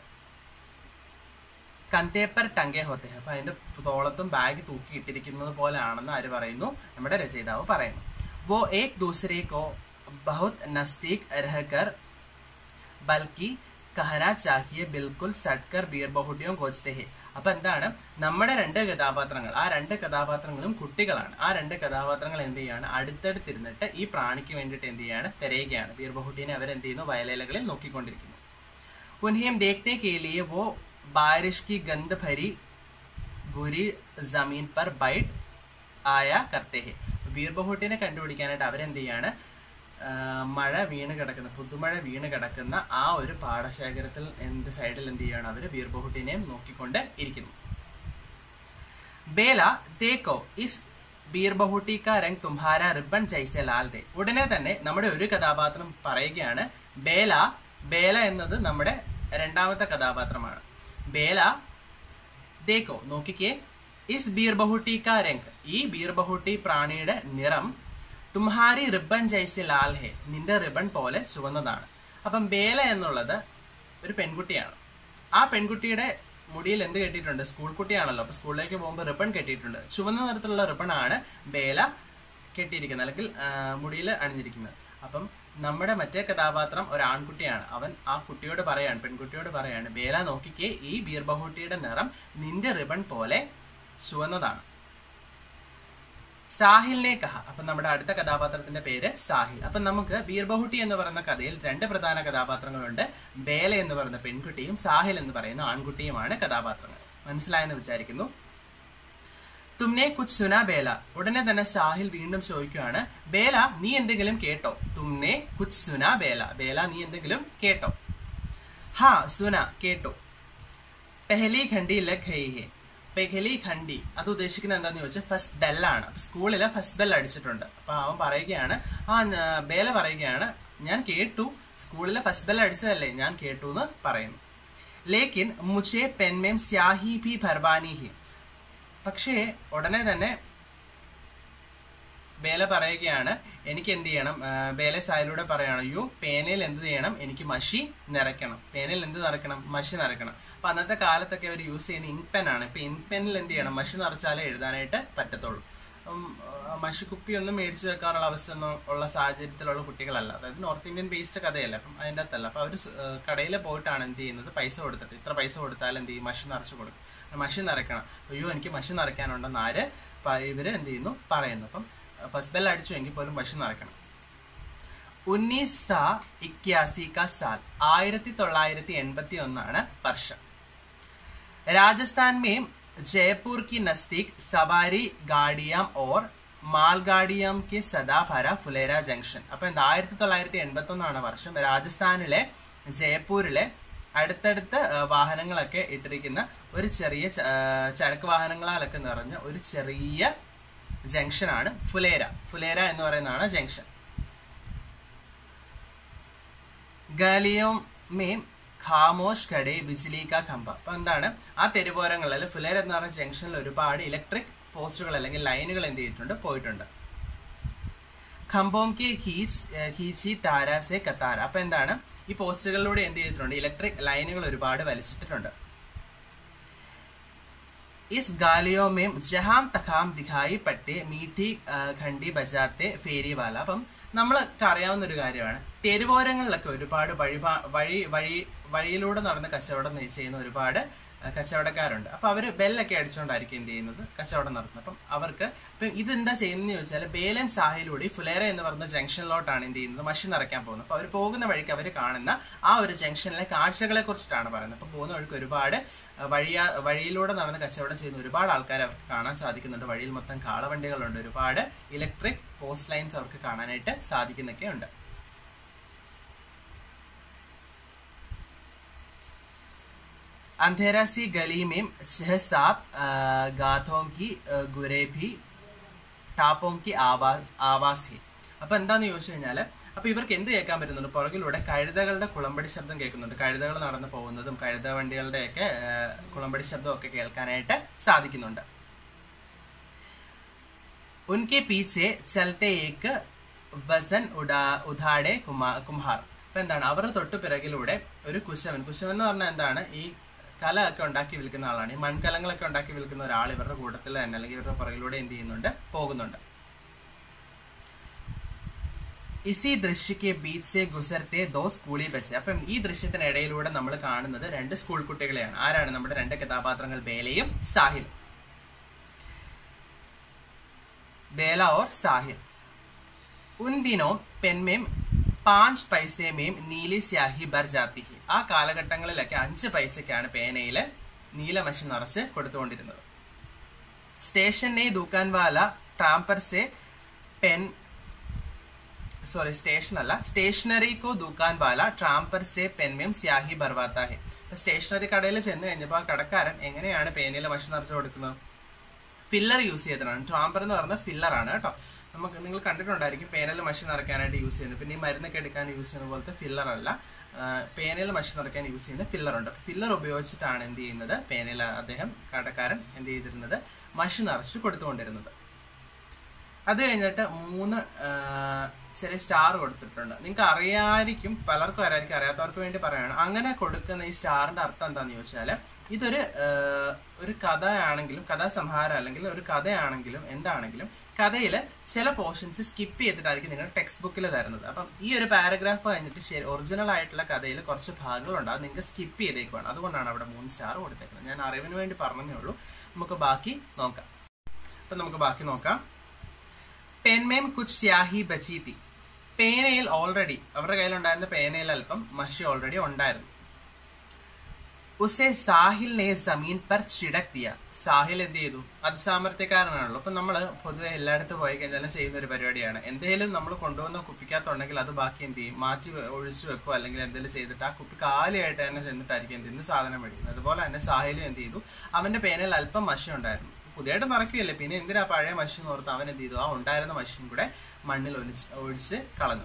കന്തേപ്പർ ടങ്കെ ഹോത്തെ അപ്പൊ അതിന്റെ തോളത്തും ബാഗ് തൂക്കിയിട്ടിരിക്കുന്നത് പോലെയാണെന്ന് ആര് പറയുന്നു നമ്മുടെ രചയിതാവ് പറയുന്നു वो एक दूसरे को बहुत नजदीक रहकर ബൽക്കി കഹന ചാഹിയെ ബിൽക്കുൽ സട്കർ ബീർ ബഹുട്ടിയും കോച്ചത്തെ ഹെ അപ്പൊ എന്താണ് നമ്മുടെ രണ്ട് കഥാപാത്രങ്ങൾ ആ രണ്ട് കഥാപാത്രങ്ങളും കുട്ടികളാണ് ആ രണ്ട് കഥാപാത്രങ്ങൾ എന്ത് ചെയ്യാണ് അടുത്തടുത്തിരുന്നിട്ട് ഈ പ്രാണിക്ക് വേണ്ടിയിട്ട് എന്ത് ചെയ്യാണ് തിരയുകയാണ് ബീർ ബഹുട്ടീനെ അവർ എന്ത് ചെയ്യുന്നു വയലേലകളിൽ നോക്കിക്കൊണ്ടിരിക്കുന്നു उन्हें देखने के लिए वो बारिश की गंध भरी बुरी जमीन पर बैठ ആയ കർത്തേ ഹെ വീർബഹുട്ടിനെ കണ്ടുപിടിക്കാനായിട്ട് അവരെന്ത് ചെയ്യാണ് ആ, മഴ വീണ് കിടക്കുന്ന പുതുമഴ വീണ് കിടക്കുന്ന ആ ഒരു പാടശേഖരത്തിൽ എന്ത് സൈഡിൽ എന്ത് ചെയ്യാണ് അവര് വീർബഹുട്ടിനെയും നോക്കിക്കൊണ്ട് ഇരിക്കുന്നു ബേല തേക്കോ ഇസ് ബീർബഹുട്ടി കാ രംഗ് തുമ്ഹാര റിബൺ ജൈസെ ലാൽ ദേ ഉടനെ തന്നെ നമ്മുടെ ഒരു കഥാപാത്രം പറയുകയാണ് ബേല ബേല എന്നത് നമ്മുടെ രണ്ടാമത്തെ കഥാപാത്രമാണ് ബേല ദേക്കോ നോക്കിക്കേ ഇസ് ബീർബഹുട്ടി കാ രംഗ് ഈ ബീർബഹുട്ടി പ്രാണിയുടെ നിറം തുമ്ഹാരി റിബൺ ജൈസെ ലാൽ ഹെ നിന്റെ റിബൺ പോലെ ചുവന്നതാണ് അപ്പം ബേല എന്നുള്ളത് ഒരു പെൺകുട്ടിയാണ് ആ പെൺകുട്ടിയുടെ മുടിയിൽ എന്ത് കെട്ടിയിട്ടുണ്ട് സ്കൂൾ കുട്ടിയാണല്ലോ അപ്പൊ സ്കൂളിലേക്ക് പോകുമ്പോൾ റിബൺ കെട്ടിയിട്ടുണ്ട് ചുവന്ന നിറത്തിലുള്ള റിബൺ ആണ് ബേല കെട്ടിയിരിക്കുന്നത് അല്ലെങ്കിൽ മുടിയിൽ അണിഞ്ഞിരിക്കുന്നത് അപ്പം നമ്മുടെ മറ്റേ കഥാപാത്രം ഒരു ആൺകുട്ടിയാണ് അവൻ ആ കുട്ടിയോട് പറയാണ് പെൺകുട്ടിയോട് പറയാണ് ബേല നോക്കിക്കേ ഈ ബീർബഹുട്ടിയുടെ നിറം നിന്റെ റിബൺ പോലെ ചുവന്നതാണ് സാഹിലിനെ കഹ അപ്പൊ നമ്മുടെ അടുത്ത കഥാപാത്രത്തിന്റെ പേര് സാഹിൽ അപ്പൊ നമുക്ക് ബീർബഹുട്ടി എന്ന് പറയുന്ന കഥയിൽ രണ്ട് പ്രധാന കഥാപാത്രങ്ങളുണ്ട് ബേല എന്ന് പറയുന്ന പെൺകുട്ടിയും സാഹിൽ എന്ന് പറയുന്ന ആൺകുട്ടിയുമാണ് കഥാപാത്രങ്ങൾ മനസ്സിലായെന്ന് വിചാരിക്കുന്നു തുമ്നെ കുച്ച് സുന ബേല ഉടനെ തന്നെ സാഹിൽ വീണ്ടും ചോദിക്കുകയാണ് ബേല നീ എന്തെങ്കിലും കേട്ടോ തുമ്നെ കുച്ച് സുന ബേല ബേല നീ എന്തെങ്കിലും കേട്ടോ ഹാ സുന കേട്ടോ പെഹലി ഖണ്ഡി ലഗ് ഗയി ഹെ പെഹലി ഖണ്ഡി അത് ഉദ്ദേശിക്കുന്നത് എന്താന്ന് ചോദിച്ചാൽ ഫസ്റ്റ് ബെല്ലാണ് അപ്പൊ സ്കൂളിലെ ഫസ്റ്റ് ബെൽ അടിച്ചിട്ടുണ്ട് അപ്പൊ അവൻ പറയുകയാണ് ആ ഞ- ബേല പറയുകയാണ് ഞാൻ കേട്ടു സ്കൂളിലെ ഫസ്റ്റ് ബെൽ അടിച്ചതല്ലേ ഞാൻ കേട്ടു എന്ന് പറയുന്നു ലേക്കിൻ മുझे പെൻ മേം സ്യാഹി ഭി ഭർവാനി ഹി പക്ഷേ ഉടനെ തന്നെ ബേല പറയുകയാണ് എനിക്ക് എന്ത് ചെയ്യണം ആ, ബേല സായിലൂടെ പറയണം അയ്യോ പേനയിൽ എന്ത് ചെയ്യണം എനിക്ക് മഷി നിറയ്ക്കണം പേനയിൽ എന്ത് നിറയ്ക്കണം മഷി നിറയ്ക്കണം അപ്പൊ അന്നത്തെ കാലത്തൊക്കെ അവർ യൂസ് ചെയ്യുന്ന ഇങ്ക് പെൻ ആണ് ഇപ്പൊ ഇങ്ക് പെന്നിൽ എന്ത് ചെയ്യണം മഷി നിറച്ചാലേ എഴുതാനായിട്ട് പറ്റത്തുള്ളൂ ഉം, ആ, മഷിക്കുപ്പി ഒന്നും മേടിച്ചു വെക്കാനുള്ള അവസ്ഥ ഒന്നും ഉള്ള സാഹചര്യത്തിലുള്ള കുട്ടികളല്ല അതായത് നോർത്ത് ഇന്ത്യൻ ബേസ്ഡ് കഥയല്ല അപ്പം അതിൻ്റെ അകത്തല്ല അപ്പൊ അവർ കടയിൽ പോയിട്ടാണ് എന്ത് ചെയ്യുന്നത് പൈസ കൊടുത്തിട്ട് ഇത്ര പൈസ കൊടുത്താൽ എന്ത് ചെയ്യും മഷി നിറച്ച് കൊടുക്കും മഷി നിറയ്ക്കണം അയ്യോ എനിക്ക് മഷി നിറയ്ക്കാനുണ്ടെന്ന് ആര് പ- ഇവര് എന്ത് ചെയ്യുന്നു പറയുന്നു അപ്പം ഫസ്റ്റ് ബെൽ അടിച്ചു എങ്കിൽ പോലും മഷി നിറയ്ക്കണം ഉന്നീസ് സാ ഇക്യാസി കാ സാൽ ആയിരത്തി തൊള്ളായിരത്തി എൺപത്തി ഒന്നാണ് വർഷം राजस्थान में जयपुर की नजदीक सवारी गाड़ियां और മാൽഗാഡിയം കെ സദാഭര ഫുലേര ജംഗ്ഷൻ അപ്പൊ എന്താ ആയിരത്തി തൊള്ളായിരത്തി എൺപത്തി ഒന്നാണ് വർഷം രാജസ്ഥാനിലെ ജയ്പൂരിലെ അടുത്തടുത്ത ആ, വാഹനങ്ങളൊക്കെ ഇട്ടിരിക്കുന്ന ഒരു ചെറിയ ച- ആ, ചരക്ക് വാഹനങ്ങളാലൊക്കെ നിറഞ്ഞ ഒരു ചെറിയ ജംഗ്ഷൻ ആണ് ഫുലേര ഫുലേര എന്ന് പറയുന്നതാണ് ജംഗ്ഷൻ ഗലിയോം മേം ഖാമോഷ് കടെ ബിജ്ലി കാ ഖമ്പ അപ്പൊ എന്താണ് ആ തെരുവോരങ്ങളിൽ ഫുലേര എന്ന് പറഞ്ഞ ജംഗ്ഷനിൽ ഒരുപാട് ഇലക്ട്രിക് പോസ്റ്റുകൾ അല്ലെങ്കിൽ ലൈനുകൾ എന്ത് ചെയ്തിട്ടുണ്ട് പോയിട്ടുണ്ട് ഖംബോം കി ഹീച്ച് ഹീച്ചി താരാസെ കത്താര അപ്പൊ എന്താണ് ഈ പോസ്റ്റുകളിലൂടെ എന്ത് ചെയ്തിട്ടുണ്ട് ഇലക്ട്രിക് ലൈനുകൾ ഒരുപാട് വലിച്ചിട്ടിട്ടുണ്ട് ഇസ് ഗാലിയോ മേം ജഹാം തഖാം ദിഖായി പട്ടെ മീठी ഖണ്ഡി ബജാത്തെ ഫേരി വാല അപ്പം നമ്മൾക്ക് അറിയാവുന്ന ഒരു കാര്യമാണ് തെരുവോരങ്ങളിലൊക്കെ ഒരുപാട് വഴി വഴി വഴി വഴിയിലൂടെ നടന്ന് കച്ചവടം ചെയ്യുന്ന ഒരുപാട് കച്ചവടക്കാരുണ്ട് അപ്പൊ അവര് ബെല്ലൊക്കെ അടിച്ചുകൊണ്ടായിരിക്കും എന്ത് ചെയ്യുന്നത് കച്ചവടം നടത്തുന്നത് അപ്പം അവർക്ക് ഇപ്പം ഇതെന്താ ചെയ്യുന്നത് ചോദിച്ചാൽ ബേലം സാഹിലൂടെ ഫുലേര എന്ന് പറയുന്ന ജംഗ്ഷനിലോട്ടാണ് എന്ത് ചെയ്യുന്നത് മഷി നിറയ്ക്കാൻ പോകുന്നത് അപ്പൊ അവർ പോകുന്ന വഴിക്ക് അവർ കാണുന്ന ആ ഒരു ജംഗ്ഷനിലെ കാഴ്ചകളെ കുറിച്ചിട്ടാണ് പറയുന്നത് അപ്പൊ പോകുന്ന വഴിക്ക് ഒരുപാട് വഴിയാ വഴിയിലൂടെ നടന്ന് കച്ചവടം ചെയ്യുന്ന ഒരുപാട് ആൾക്കാർ അവർക്ക് കാണാൻ സാധിക്കുന്നുണ്ട് വഴിയിൽ മൊത്തം കാളവണ്ടികളുണ്ട് ഒരുപാട് ഇലക്ട്രിക് പോസ്റ്റ് ലൈൻസ് അവർക്ക് കാണാനായിട്ട് സാധിക്കുന്നൊക്കെ ഉണ്ട് अंधेरा सी गली में छह सात गाथों की गुरे भी ടാപ്പോം കി ആവാസ് ആവാസ് ഹി അപ്പൊ എന്താന്ന് ചോദിച്ചു കഴിഞ്ഞാല് അപ്പൊ ഇവർക്ക് എന്ത് കേൾക്കാൻ പറ്റുന്നുണ്ട് പുറകിലൂടെ കഴുതകളുടെ കുളമ്പടി ശബ്ദം കേൾക്കുന്നുണ്ട് കഴുതകൾ നടന്നു പോകുന്നതും കഴുത വണ്ടികളുടെയൊക്കെ കുളമ്പടി ശബ്ദം ഒക്കെ കേൾക്കാനായിട്ട് സാധിക്കുന്നുണ്ട് ഉൻകെ പീച്ചെ ചലത്തെ ഏക്ക് വസൻ ഉഡാ ഉദാടെ കുമാ കുംഹാർ അപ്പൊ എന്താണ് അവരുടെ തൊട്ടു പിറകിലൂടെ ഒരു കുശവൻ കുശവൻ എന്ന് പറഞ്ഞാൽ എന്താണ് ഈ കല ഒക്കെ ഉണ്ടാക്കി വിൽക്കുന്ന ആളാണ് ഈ മൺകലങ്ങളൊക്കെ ഉണ്ടാക്കി വിൽക്കുന്ന ഒരാൾ ഇവരുടെ കൂട്ടത്തിൽ തന്നെ അല്ലെങ്കിൽ ഇവരുടെ പുറകിലൂടെ എന്ത് ചെയ്യുന്നുണ്ട് പോകുന്നുണ്ട് ഇസി ദൃശ്യക്ക് ബീച്ച് ഗുസർത്തെ ദോ സ്കൂളിൽ വെച്ച് അപ്പം ഈ ദൃശ്യത്തിനിടയിലൂടെ നമ്മൾ കാണുന്നത് രണ്ട് സ്കൂൾ കുട്ടികളെയാണ് ആരാണ് നമ്മുടെ രണ്ട് കഥാപാത്രങ്ങൾ ബേലയും സാഹിലും ബേല ഓർ സാഹിൽ ഉൻ ദിനോ പെൻമേം പാഞ്ച് പൈസമേം നീലി സ്യാഹി ബർ ജാത്തി ഹി ആ കാലഘട്ടങ്ങളിലൊക്കെ അഞ്ച് പൈസക്കാണ് പേനയില് നീലമശി നിറച്ച് കൊടുത്തുകൊണ്ടിരുന്നത് സ്റ്റേഷനെ ദുക്കാൻ വാല ട്രാംപർ സെ പെൻ സോറി സ്റ്റേഷൻ അല്ല സ്റ്റേഷനറി കോ ദുക്കാൻ വാല ട്രാംപർ സെ പെൻമേം സ്യാഹി ബർവാത്ത ഹെ സ്റ്റേഷനറി കടയിൽ ചെന്ന് കഴിഞ്ഞപ്പോൾ ആ കടക്കാരൻ എങ്ങനെയാണ് പേനയിൽ മഷി നിറച്ച് കൊടുക്കുന്നത് ഫില്ലർ യൂസ് ചെയ്തിട്ടാണ് ട്രാംപർ എന്ന് പറയുന്നത് ഫില്ലർ ആണ് കേട്ടോ നമുക്ക് നിങ്ങൾ കണ്ടിട്ടുണ്ടായിരിക്കും പേനയിൽ മഷി നിറയ്ക്കാനായിട്ട് യൂസ് ചെയ്യുന്നത് പിന്നെ ഈ മരുന്നൊക്കെ എടുക്കാൻ യൂസ് ചെയ്യുന്ന പോലത്തെ ഫില്ലർ അല്ല പേനയിൽ മഷി നിറയ്ക്കാൻ യൂസ് ചെയ്യുന്ന ഫില്ലർ ഉണ്ട് ഫില്ലർ ഉപയോഗിച്ചിട്ടാണ് എന്ത് ചെയ്യുന്നത് പേനയിൽ അദ്ദേഹം കടക്കാരൻ എന്ത് ചെയ്തിരുന്നത് മഷി നിറച്ച് കൊടുത്തുകൊണ്ടിരുന്നത് അത് കഴിഞ്ഞിട്ട് മൂന്ന് ചെറിയ സ്റ്റാർ കൊടുത്തിട്ടുണ്ട് നിങ്ങൾക്ക് അറിയായിരിക്കും പലർക്കും അറിയായിരിക്കും അറിയാത്തവർക്ക് വേണ്ടി പറയാണ് അങ്ങനെ കൊടുക്കുന്ന ഈ സ്റ്റാറിന്റെ അർത്ഥം എന്താണെന്ന് ചോദിച്ചാൽ ഇതൊരു ഒരു കഥയാണെങ്കിലും കഥാസംഹാരം അല്ലെങ്കിൽ ഒരു കഥയാണെങ്കിലും എന്താണെങ്കിലും കഥയിൽ ചില പോർഷൻസ് സ്കിപ്പ് ചെയ്തിട്ടായിരിക്കും നിങ്ങളുടെ ടെക്സ്റ്റ് ബുക്കിൽ തരുന്നത് അപ്പം ഈ ഒരു പാരഗ്രാഫ് കഴിഞ്ഞിട്ട് ശരി ഒറിജിനൽ ആയിട്ടുള്ള കഥയിൽ കുറച്ച് ഭാഗങ്ങളുണ്ട് അത് നിങ്ങൾക്ക് സ്കിപ്പ് ചെയ്തേക്കുവാണ് അതുകൊണ്ടാണ് അവിടെ മൂന്ന് സ്റ്റാർ കൊടുത്തേക്കുന്നത് ഞാൻ അറിവിന് വേണ്ടി പറഞ്ഞതേ ഉള്ളൂ നമുക്ക് ബാക്കി നോക്കാം അപ്പം നമുക്ക് ബാക്കി നോക്കാം പെൻമേം കുച്ച് സ്യാഹി ബച്ചീത്തി പേനയിൽ ഓൾറെഡി അവരുടെ കയ്യിലുണ്ടായിരുന്ന പേനയിൽ അല്പം മഷി ഓൾറെഡി ഉണ്ടായിരുന്നു ഉസെ സാഹിൽ നെ സമീൻ പർ ചിടക് ദിയ സാഹിൽ എന്ത് ചെയ്തു അതിസാമർത്ഥ്യക്കാരനാണല്ലോ അപ്പൊ നമ്മൾ പൊതുവെ എല്ലായിടത്തും പോയി കഴിഞ്ഞാലും ചെയ്യുന്ന ഒരു പരിപാടിയാണ് എന്തെങ്കിലും നമ്മൾ കൊണ്ടുവന്ന കുപ്പിക്കകത്തുണ്ടെങ്കിൽ അത് ബാക്കി എന്ത് ചെയ്യും മാറ്റി ഒഴിച്ചു വെക്കോ അല്ലെങ്കിൽ എന്തെങ്കിലും ചെയ്തിട്ട് ആ കുപ്പി കാലിയായിട്ട് തന്നെ ചെന്നിട്ടായിരിക്കും എന്ത് ചെയ്യുന്നത് സാധനം മേടിക്കുന്നത് അതുപോലെ തന്നെ സാഹിലും എന്ത് ചെയ്തു അവന്റെ പേനയിൽ അല്പം മഷി ഉണ്ടായിരുന്നു പുതിയതായിട്ട് നിറയ്ക്കുകയല്ലേ പിന്നെ എന്തിനാ പഴയ മഷി എന്ന് ഓർത്ത് അവൻ എന്ത് ചെയ്തു ആ ഉണ്ടായിരുന്ന മഷിയും കൂടെ മണ്ണിൽ ഒലിച്ച് ഒഴിച്ച് കളഞ്ഞു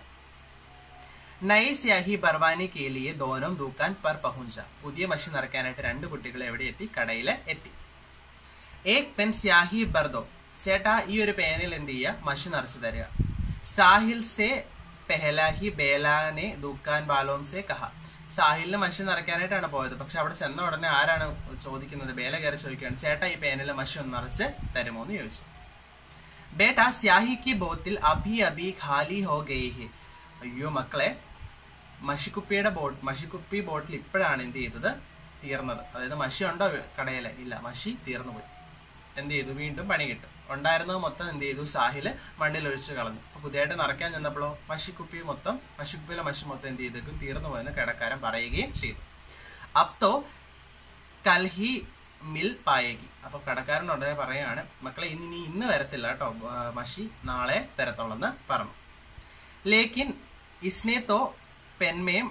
നൈ സ്യാഹി ബർവാനി കേലിയെ ദോനം ദൂക്കാൻ പർ പഹുഞ്ച പുതിയ മഷി നിറയ്ക്കാനായിട്ട് രണ്ട് കുട്ടികൾ എവിടെ എത്തി കടയിൽ എത്തി ഏക് പെൻ സ്യാഹി ബർദോ ചേട്ടാ ഈ ഒരു പേനയിൽ എന്ത് ചെയ്യുക മഷി നിറച്ചു തരിക സാഹിൽ സെ പെഹലാഹി ബേലാനെ ദുക്കാൻ ബാലോം സെ കഹ സാഹിലിന് മഷി നിറയ്ക്കാനായിട്ടാണ് പോയത് പക്ഷെ അവിടെ ചെന്ന ഉടനെ ആരാണ് ചോദിക്കുന്നത് ബേല കയറി ചോദിക്കുകയാണ് ചേട്ടാ ഈ പേനിലെ മഷി ഒന്ന് നിറച്ച് തരുമോ എന്ന് ചോദിച്ചു ബേട്ട സ്യാഹി കി ബോത്തിൽ അഭി അഭി ഖാലി ഹോ ഗയി ഹി അയ്യോ മക്കളെ മഷിക്കുപ്പിയുടെ ബോട്ട് മഷിക്കുപ്പി ബോട്ടിൽ ഇപ്പോഴാണ് എന്ത് ചെയ്തത് തീർന്നത് അതായത് മഷി ഉണ്ടോ കടയില് ഇല്ല മഷി തീർന്നു പോയി എന്ത് ചെയ്തു വീണ്ടും പണി കിട്ടും ഉണ്ടായിരുന്നത് മൊത്തം എന്ത് ചെയ്തു സാഹില് മണ്ണിൽ ഒഴിച്ച് കളഞ്ഞു അപ്പൊ പുതിയതായിട്ട് നിറയ്ക്കാൻ ചെന്നപ്പോഴോ മഷിക്കുപ്പി മൊത്തം മഷിക്കുപ്പിയിലെ മഷി മൊത്തം എന്ത് ചെയ്തേക്കും തീർന്നു പോയെന്ന് കിടക്കാരൻ പറയുകയും ചെയ്തു അപ്തോ കൽഹി മിൽ പായേകി അപ്പൊ കടക്കാരൻ ഉടനെ പറയാണ് മക്കളെ ഇനി നീ ഇന്ന് വരത്തില്ല കേട്ടോ മഷി നാളെ വരത്തുള്ളെന്ന് പറഞ്ഞു ലേക്കിൻ ഇസ്നെ തോ പെൻമേം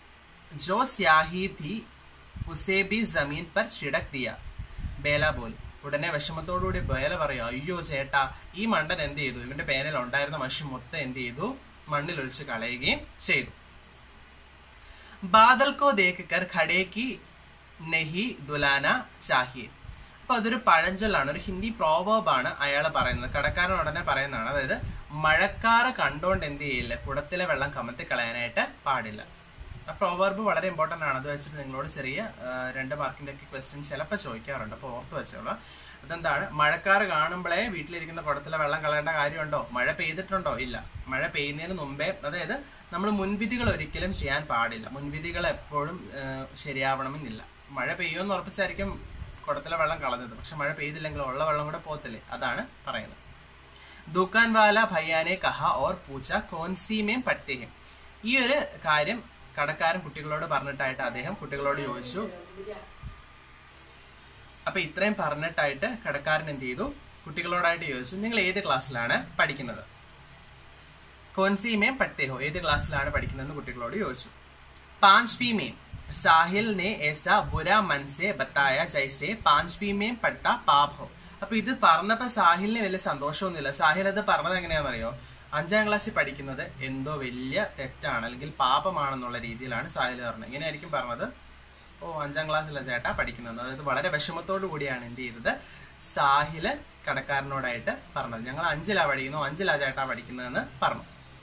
ജോ സ്യാഹി ഭി ഉസേ ഭി ജമീൻ പർ ചിടക് ദിയ ബേല ബോൽ ഉടനെ വിഷമത്തോടുകൂടി ബേല പറയും അയ്യോ ചേട്ടാ ഈ മണ്ടൻ എന്ത് ചെയ്തു ഇവന്റെ പേനയിൽ ഉണ്ടായിരുന്ന മഷി മൊത്തം എന്ത് ചെയ്തു മണ്ണിൽ ഒഴിച്ച് കളയുകയും ചെയ്തു ബാദൽ കോ ദേഖ് കർ ഖടേ കി നെഹി ദുലാന ചാഹിയെ അപ്പൊ അതൊരു പഴഞ്ചൊല്ലാണ് ഒരു ഹിന്ദി പ്രോവേബാണ് അയാൾ പറയുന്നത് കടക്കാരൻ ഉടനെ പറയുന്നതാണ് അതായത് മഴക്കാറ് കണ്ടോണ്ട് എന്ത് ചെയ്യില്ല കുടത്തിലെ വെള്ളം കമത്തി കളയാനായിട്ട് പാടില്ല ആ പ്രോവർബ് വളരെ ഇമ്പോർട്ടന്റ് ആണ് അത് വെച്ചിട്ട് നിങ്ങളോട് ചെറിയ ആ, രണ്ട് മാർക്കിന്റെ ഒക്കെ ക്വസ്റ്റ്യൻ ചിലപ്പോൾ ചോദിക്കാറുണ്ട് അപ്പോൾ ഓർത്ത് വെച്ചോളൂ അതെന്താണ് മഴക്കാറ് കാണുമ്പോഴേ വീട്ടിലിരിക്കുന്ന കുടത്തിലെ വെള്ളം കളയേണ്ട കാര്യമുണ്ടോ മഴ പെയ്തിട്ടുണ്ടോ ഇല്ല മഴ പെയ്യുന്നതിന് മുമ്പേ അതായത് നമ്മൾ മുൻവിധികൾ ഒരിക്കലും ചെയ്യാൻ പാടില്ല മുൻവിധികൾ എപ്പോഴും ആ, ശരിയാവണമെന്നില്ല മഴ പെയ്യുമെന്ന് ഉറപ്പിച്ചായിരിക്കും കുടത്തിലെ വെള്ളം കളഞ്ഞത് പക്ഷെ മഴ പെയ്തില്ലെങ്കിൽ ഉള്ള വെള്ളം കൂടെ പോത്തില്ലേ അതാണ് പറയുന്നത് ദുക്കാൻ വാല ഭയ്യാനെ കഹ ഓർ പൂച്ച കോൻസിമേം പട്ടേഹം ഈ ഒരു കാര്യം കടക്കാരൻ കുട്ടികളോട് പറഞ്ഞിട്ടായിട്ട് അദ്ദേഹം കുട്ടികളോട് ചോദിച്ചു അപ്പൊ ഇത്രയും പറഞ്ഞിട്ടായിട്ട് കടക്കാരൻ എന്ത് ചെയ്തു കുട്ടികളോടായിട്ട് ചോദിച്ചു നിങ്ങൾ ഏത് ക്ലാസ്സിലാണ് പഠിക്കുന്നത് കോൻസിമേം പട്ടേഹോ ഏത് ക്ലാസ്സിലാണ് പഠിക്കുന്നതെന്ന് കുട്ടികളോട് ചോദിച്ചു पांचवी में साहिल ने ऐसा बुरा मन से बताया जैसे पांचवी में പട്ട പാപ് ഹോ അപ്പൊ ഇത് പറഞ്ഞപ്പോ സാഹിലിന് വലിയ സന്തോഷമൊന്നുമില്ല സാഹിൽ അത് പറഞ്ഞത് എങ്ങനെയാണെന്നറിയോ അഞ്ചാം ക്ലാസ്സിൽ പഠിക്കുന്നത് എന്തോ വലിയ തെറ്റാണ് അല്ലെങ്കിൽ പാപമാണെന്നുള്ള രീതിയിലാണ് സാഹിൽ പറഞ്ഞത് ഇങ്ങനെയായിരിക്കും പറഞ്ഞത് ഓ അഞ്ചാം ക്ലാസ്സിലെ ചേട്ടാ പഠിക്കുന്നത് അതായത് വളരെ വിഷമത്തോടു കൂടിയാണ് എന്ത് ചെയ്തത് സാഹില് കടക്കാരനോടായിട്ട് പറഞ്ഞത് ഞങ്ങൾ അഞ്ചിലാ പഠിക്കുന്നു അഞ്ചിലാ ചേട്ടാ പഠിക്കുന്നതെന്ന് പറഞ്ഞു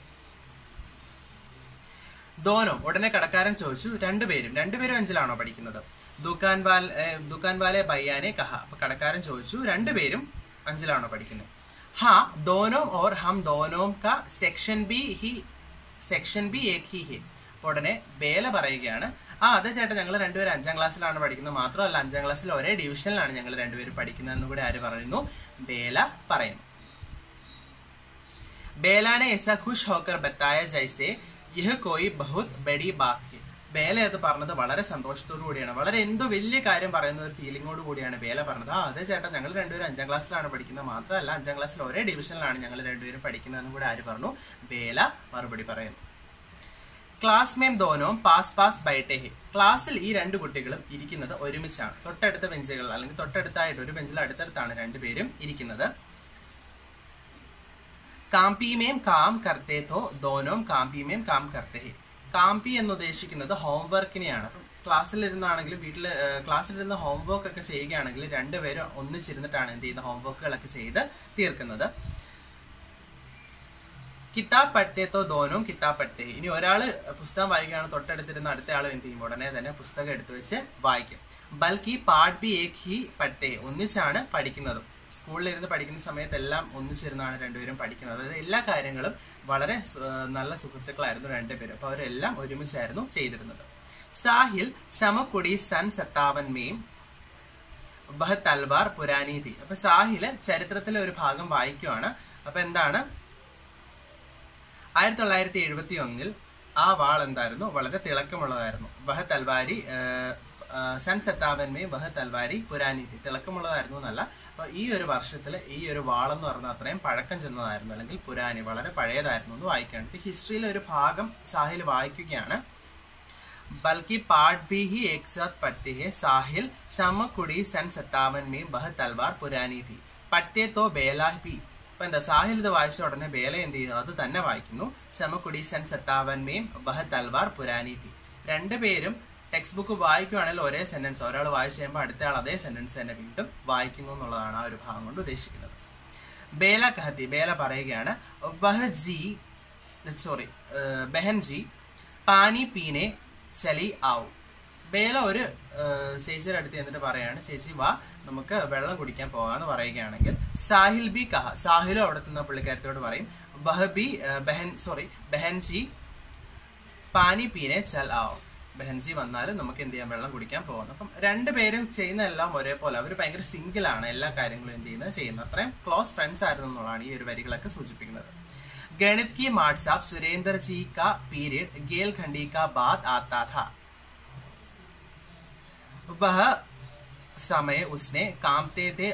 ദോനോ ഉടനെ കടക്കാരൻ ചോദിച്ചു രണ്ടുപേരും രണ്ടുപേരും അഞ്ചിലാണോ പഠിക്കുന്നത് ദുക്കാൻ വാൽ ഏഹ്, ദുക്കാൻ വാലെ ബയ്യാനെ കഹ അപ്പൊ കടക്കാരൻ ചോദിച്ചു രണ്ടുപേരും അഞ്ചിലാണോ പഠിക്കുന്നത് ഹാ ദോനോ ഓർ ഹം ദോനോം ക സെക്ഷൻ ബി ഹി സെക്ഷൻ ബി ഏക് ഹി ഹെ ഉടനെ ബേല പറയുകയാണ് ആ അതെ ചേട്ടാ ഞങ്ങൾ രണ്ടുപേരും അഞ്ചാം ക്ലാസ്സിലാണ് പഠിക്കുന്നത് മാത്രമല്ല അഞ്ചാം ക്ലാസ്സിൽ ഒരേ ഡിവിഷനിലാണ് ഞങ്ങൾ രണ്ടുപേരും പഠിക്കുന്നതെന്ന് കൂടി ആര് പറയുന്നു ബേല പറയുന്നു बेला ने ऐसा खुश होकर बताया जैसे यह कोई बहुत बड़ी बात है ബേല അത് പറഞ്ഞത് വളരെ സന്തോഷത്തോടു കൂടിയാണ് വളരെ എന്തോ വലിയ കാര്യം പറയുന്ന ഒരു ഫീലിംഗോട് കൂടിയാണ് ബേല പറഞ്ഞത് ആ അതെ ചേട്ടാ ഞങ്ങൾ രണ്ടുപേരും അഞ്ചാം ക്ലാസ്സിലാണ് പഠിക്കുന്നത് മാത്രമല്ല അഞ്ചാം ക്ലാസ്സിൽ ഒരേ ഡിവിഷനിലാണ് ഞങ്ങൾ രണ്ടുപേരും പഠിക്കുന്നതെന്ന് കൂടെ ആര് പറഞ്ഞു ബേല മറുപടി പറയുന്നു ക്ലാസ് മേം ദോനോം പാസ് പാസ് ബൈട്ടെ ഹെ ക്ലാസ്സിൽ ഈ രണ്ട് കുട്ടികളും ഇരിക്കുന്നത് ഒരുമിച്ചാണ് തൊട്ടടുത്ത ബെഞ്ചുകൾ അല്ലെങ്കിൽ തൊട്ടടുത്തായിട്ട് ഒരു ബെഞ്ചിൽ അടുത്തടുത്താണ് രണ്ടുപേരും ഇരിക്കുന്നത് കാംപി മേം കാം കർത്തേ തോ ദോനോം കാംപി മേം കാം കർത്തേ ഹെ കാംപി എന്ന് ഉദ്ദേശിക്കുന്നത് ഹോംവർക്കിനെയാണ് അപ്പം ക്ലാസ്സിലിരുന്നാണെങ്കിലും വീട്ടിൽ ക്ലാസ്സിലിരുന്ന് ഹോംവർക്ക് ഒക്കെ ചെയ്യുകയാണെങ്കിൽ രണ്ടുപേരും ഒന്നിച്ചിരുന്നിട്ടാണ് എന്ത് ചെയ്യുന്നത് ഹോംവർക്കുകളൊക്കെ ചെയ്ത് തീർക്കുന്നത് കിതാബ് പഠിത്തേ തോ ദോനും കിതാബ് പഠിത്തേ ഇനി ഒരാള് പുസ്തകം വായിക്കുകയാണ് തൊട്ടടുത്തിരുന്ന അടുത്ത ആൾ എന്ത് ചെയ്യും ഉടനെ തന്നെ പുസ്തകം എടുത്തു വെച്ച് വായിക്കും ബൽക്കി പാഠ് ബി ഏക് ഹി പഠിത്തേ ഒന്നിച്ചാണ് പഠിക്കുന്നതും സ്കൂളിൽ ഇരുന്ന് പഠിക്കുന്ന സമയത്ത് എല്ലാം ഒന്നിച്ചിരുന്നാണ് രണ്ടുപേരും പഠിക്കുന്നത് അതായത് എല്ലാ കാര്യങ്ങളും വളരെ സു- ഏഹ് നല്ല സുഹൃത്തുക്കളായിരുന്നു രണ്ടുപേരും അപ്പൊ അവരെല്ലാം ഒരുമിച്ചായിരുന്നു ചെയ്തിരുന്നത് സാഹിൽ ചമക്കുടി സൻ സത്താവൻ മേം ബഹ തൽവാർ പുരാനി തി അപ്പൊ സാഹില് ചരിത്രത്തിലെ ഒരു ഭാഗം വായിക്കുവാണ് അപ്പൊ എന്താണ് ആയിരത്തി തൊള്ളായിരത്തി എഴുപത്തി ഒന്നിൽ ആ വാൾ എന്തായിരുന്നു വളരെ തിളക്കമുള്ളതായിരുന്നു ബഹ തൽവാരി ഏഹ്, ആ, സൻ സത്താവന്മേ ബഹ തൽവാരി പുരാനി തി തിളക്കമുള്ളതായിരുന്നു എന്നല്ല അപ്പൊ ഈ ഒരു വർഷത്തിൽ ഈ ഒരു വാളെന്ന് പറഞ്ഞാൽ അത്രയും പഴക്കം ചെന്നതായിരുന്നു അല്ലെങ്കിൽ പുരാനി വളരെ പഴയതായിരുന്നു എന്ന് വായിക്കുകയാണ് ഹിസ്റ്ററിയിലെ ഒരു ഭാഗം സാഹിൽ വായിക്കുകയാണ് बल्कि पाठ भी ही एक साथ पढ़ते हैं साहिल ചമക്കുടി സൻ സത്താവൻ മേ ബഹ തൽവാർ പുരാനി തി പഠിത്തേ തോ ബേല ബി അപ്പൊ എന്താ സാഹിൽ ഇത് വായിച്ച ഉടനെ ബേല എന്ത് ചെയ്യുന്നു അത് തന്നെ വായിക്കുന്നു ചമക്കുടി സൻ സത്താവൻ മേം ബഹ തൽവാർ പുരാനി തി രണ്ടുപേരും ടെക്സ്റ്റ് ബുക്ക് വായിക്കുകയാണെങ്കിൽ ഒരേ സെന്റൻസ് ഒരാൾ വായിച്ചു കഴിയുമ്പോൾ അടുത്ത ആൾ അതേ സെന്റൻസ് തന്നെ വീണ്ടും വായിക്കുന്നു എന്നുള്ളതാണ് ആ ഒരു ഭാഗം കൊണ്ട് ഉദ്ദേശിക്കുന്നത് ബേല കഹത്തി ബേല പറയുകയാണ് വഹ ജി സോറി ബെഹൻ ജി പാനി പീനെ ചലി ആവും ബേല ഒരു ഏഹ്, ചേച്ചിയുടെ അടുത്ത് എന്നിട്ട് പറയാണ് ചേച്ചി വാ നമുക്ക് വെള്ളം കുടിക്കാൻ പോകാന്ന് പറയുകയാണെങ്കിൽ സാഹിൽ ബി കഹ സാഹിലും അവിടെ നിന്ന് പുള്ളിക്കാരത്തോട് പറയും ബഹബി ബെഹൻ സോറി ബെഹൻജി പാനി പീനെ ചൽ ആവും ബെഹൻജി വന്നാലും നമുക്ക് എന്ത് ചെയ്യാം വെള്ളം കുടിക്കാൻ പോകുന്നു അപ്പം രണ്ടുപേരും ചെയ്യുന്ന എല്ലാം ഒരേപോലെ അവർ ഭയങ്കര സിംഗിൾ ആണ് എല്ലാ കാര്യങ്ങളും എന്ത് ചെയ്യുന്നത് ചെയ്യുന്നത് അത്രയും ക്ലോസ് ഫ്രണ്ട്സ് ആയിരുന്നു എന്നുള്ളതാണ് ഈ ഒരു വരികളൊക്കെ സൂചിപ്പിക്കുന്നത് गणित की माठ साहब सुरेंद्र जी का पीरियड गेल खंडी का बाद आता था वह समय उसने कामते थे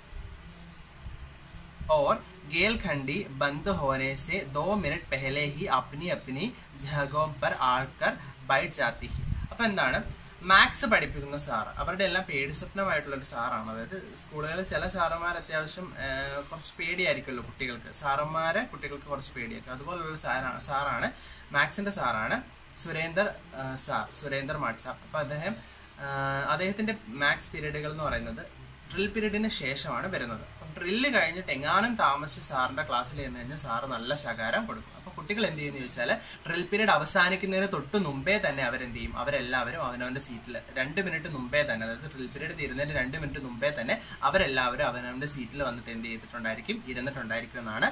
और गेल खंडी बंद होने से दो मिनट पहले ही अपनी अपनी जगहों पर आकर बैठ जाती है അപ്പൊ എന്താണ് മാത്സ് പഠിപ്പിക്കുന്ന സാറ് അവരുടെ എല്ലാം പേടി സ്വപ്നമായിട്ടുള്ള ഒരു സാറാണ് അതായത് സ്കൂളുകളിൽ ചില സാറന്മാർ അത്യാവശ്യം ആ, കുറച്ച് പേടിയായിരിക്കുമല്ലോ കുട്ടികൾക്ക് സാറന്മാരെ കുട്ടികൾക്ക് കുറച്ച് പേടിയായിരിക്കും അതുപോലുള്ള ഒരു സാറാണ് സാറാണ് മാത്സിന്റെ സാറാണ് സുരേന്ദർ ആ, സാർ സുരേന്ദർ മാട്ട് സാർ അപ്പൊ അദ്ദേഹം ആ, അദ്ദേഹത്തിന്റെ മാത്സ് പീരീഡുകൾ എന്ന് പറയുന്നത് ഡ്രിൽ പീരീഡിന് ശേഷമാണ് വരുന്നത് അപ്പം ഡ്രില്ല് കഴിഞ്ഞിട്ട് എങ്ങാനും താമസിച്ച് സാറിന്റെ ക്ലാസ്സിൽ ചെന്ന് കഴിഞ്ഞാൽ സാറ് നല്ല ശകാരം കൊടുക്കും അപ്പൊ കുട്ടികൾ എന്ത് ചെയ്യുന്നു ചോദിച്ചാൽ ഡ്രിൽ പീരീഡ് അവസാനിക്കുന്നതിന് തൊട്ട് മുമ്പേ തന്നെ അവരെന്ത് ചെയ്യും അവരെല്ലാവരും അവനവന്റെ സീറ്റിൽ രണ്ട് മിനിറ്റ് മുമ്പേ തന്നെ അതായത് ഡ്രിൽ പീരീഡ് തീരുന്നതിന് രണ്ട് മിനിറ്റ് മുമ്പേ തന്നെ അവരെല്ലാവരും അവനവന്റെ സീറ്റിൽ വന്നിട്ട് എന്ത് ചെയ്തിട്ടുണ്ടായിരിക്കും ഇരുന്നിട്ടുണ്ടായിരിക്കും എന്നാണ്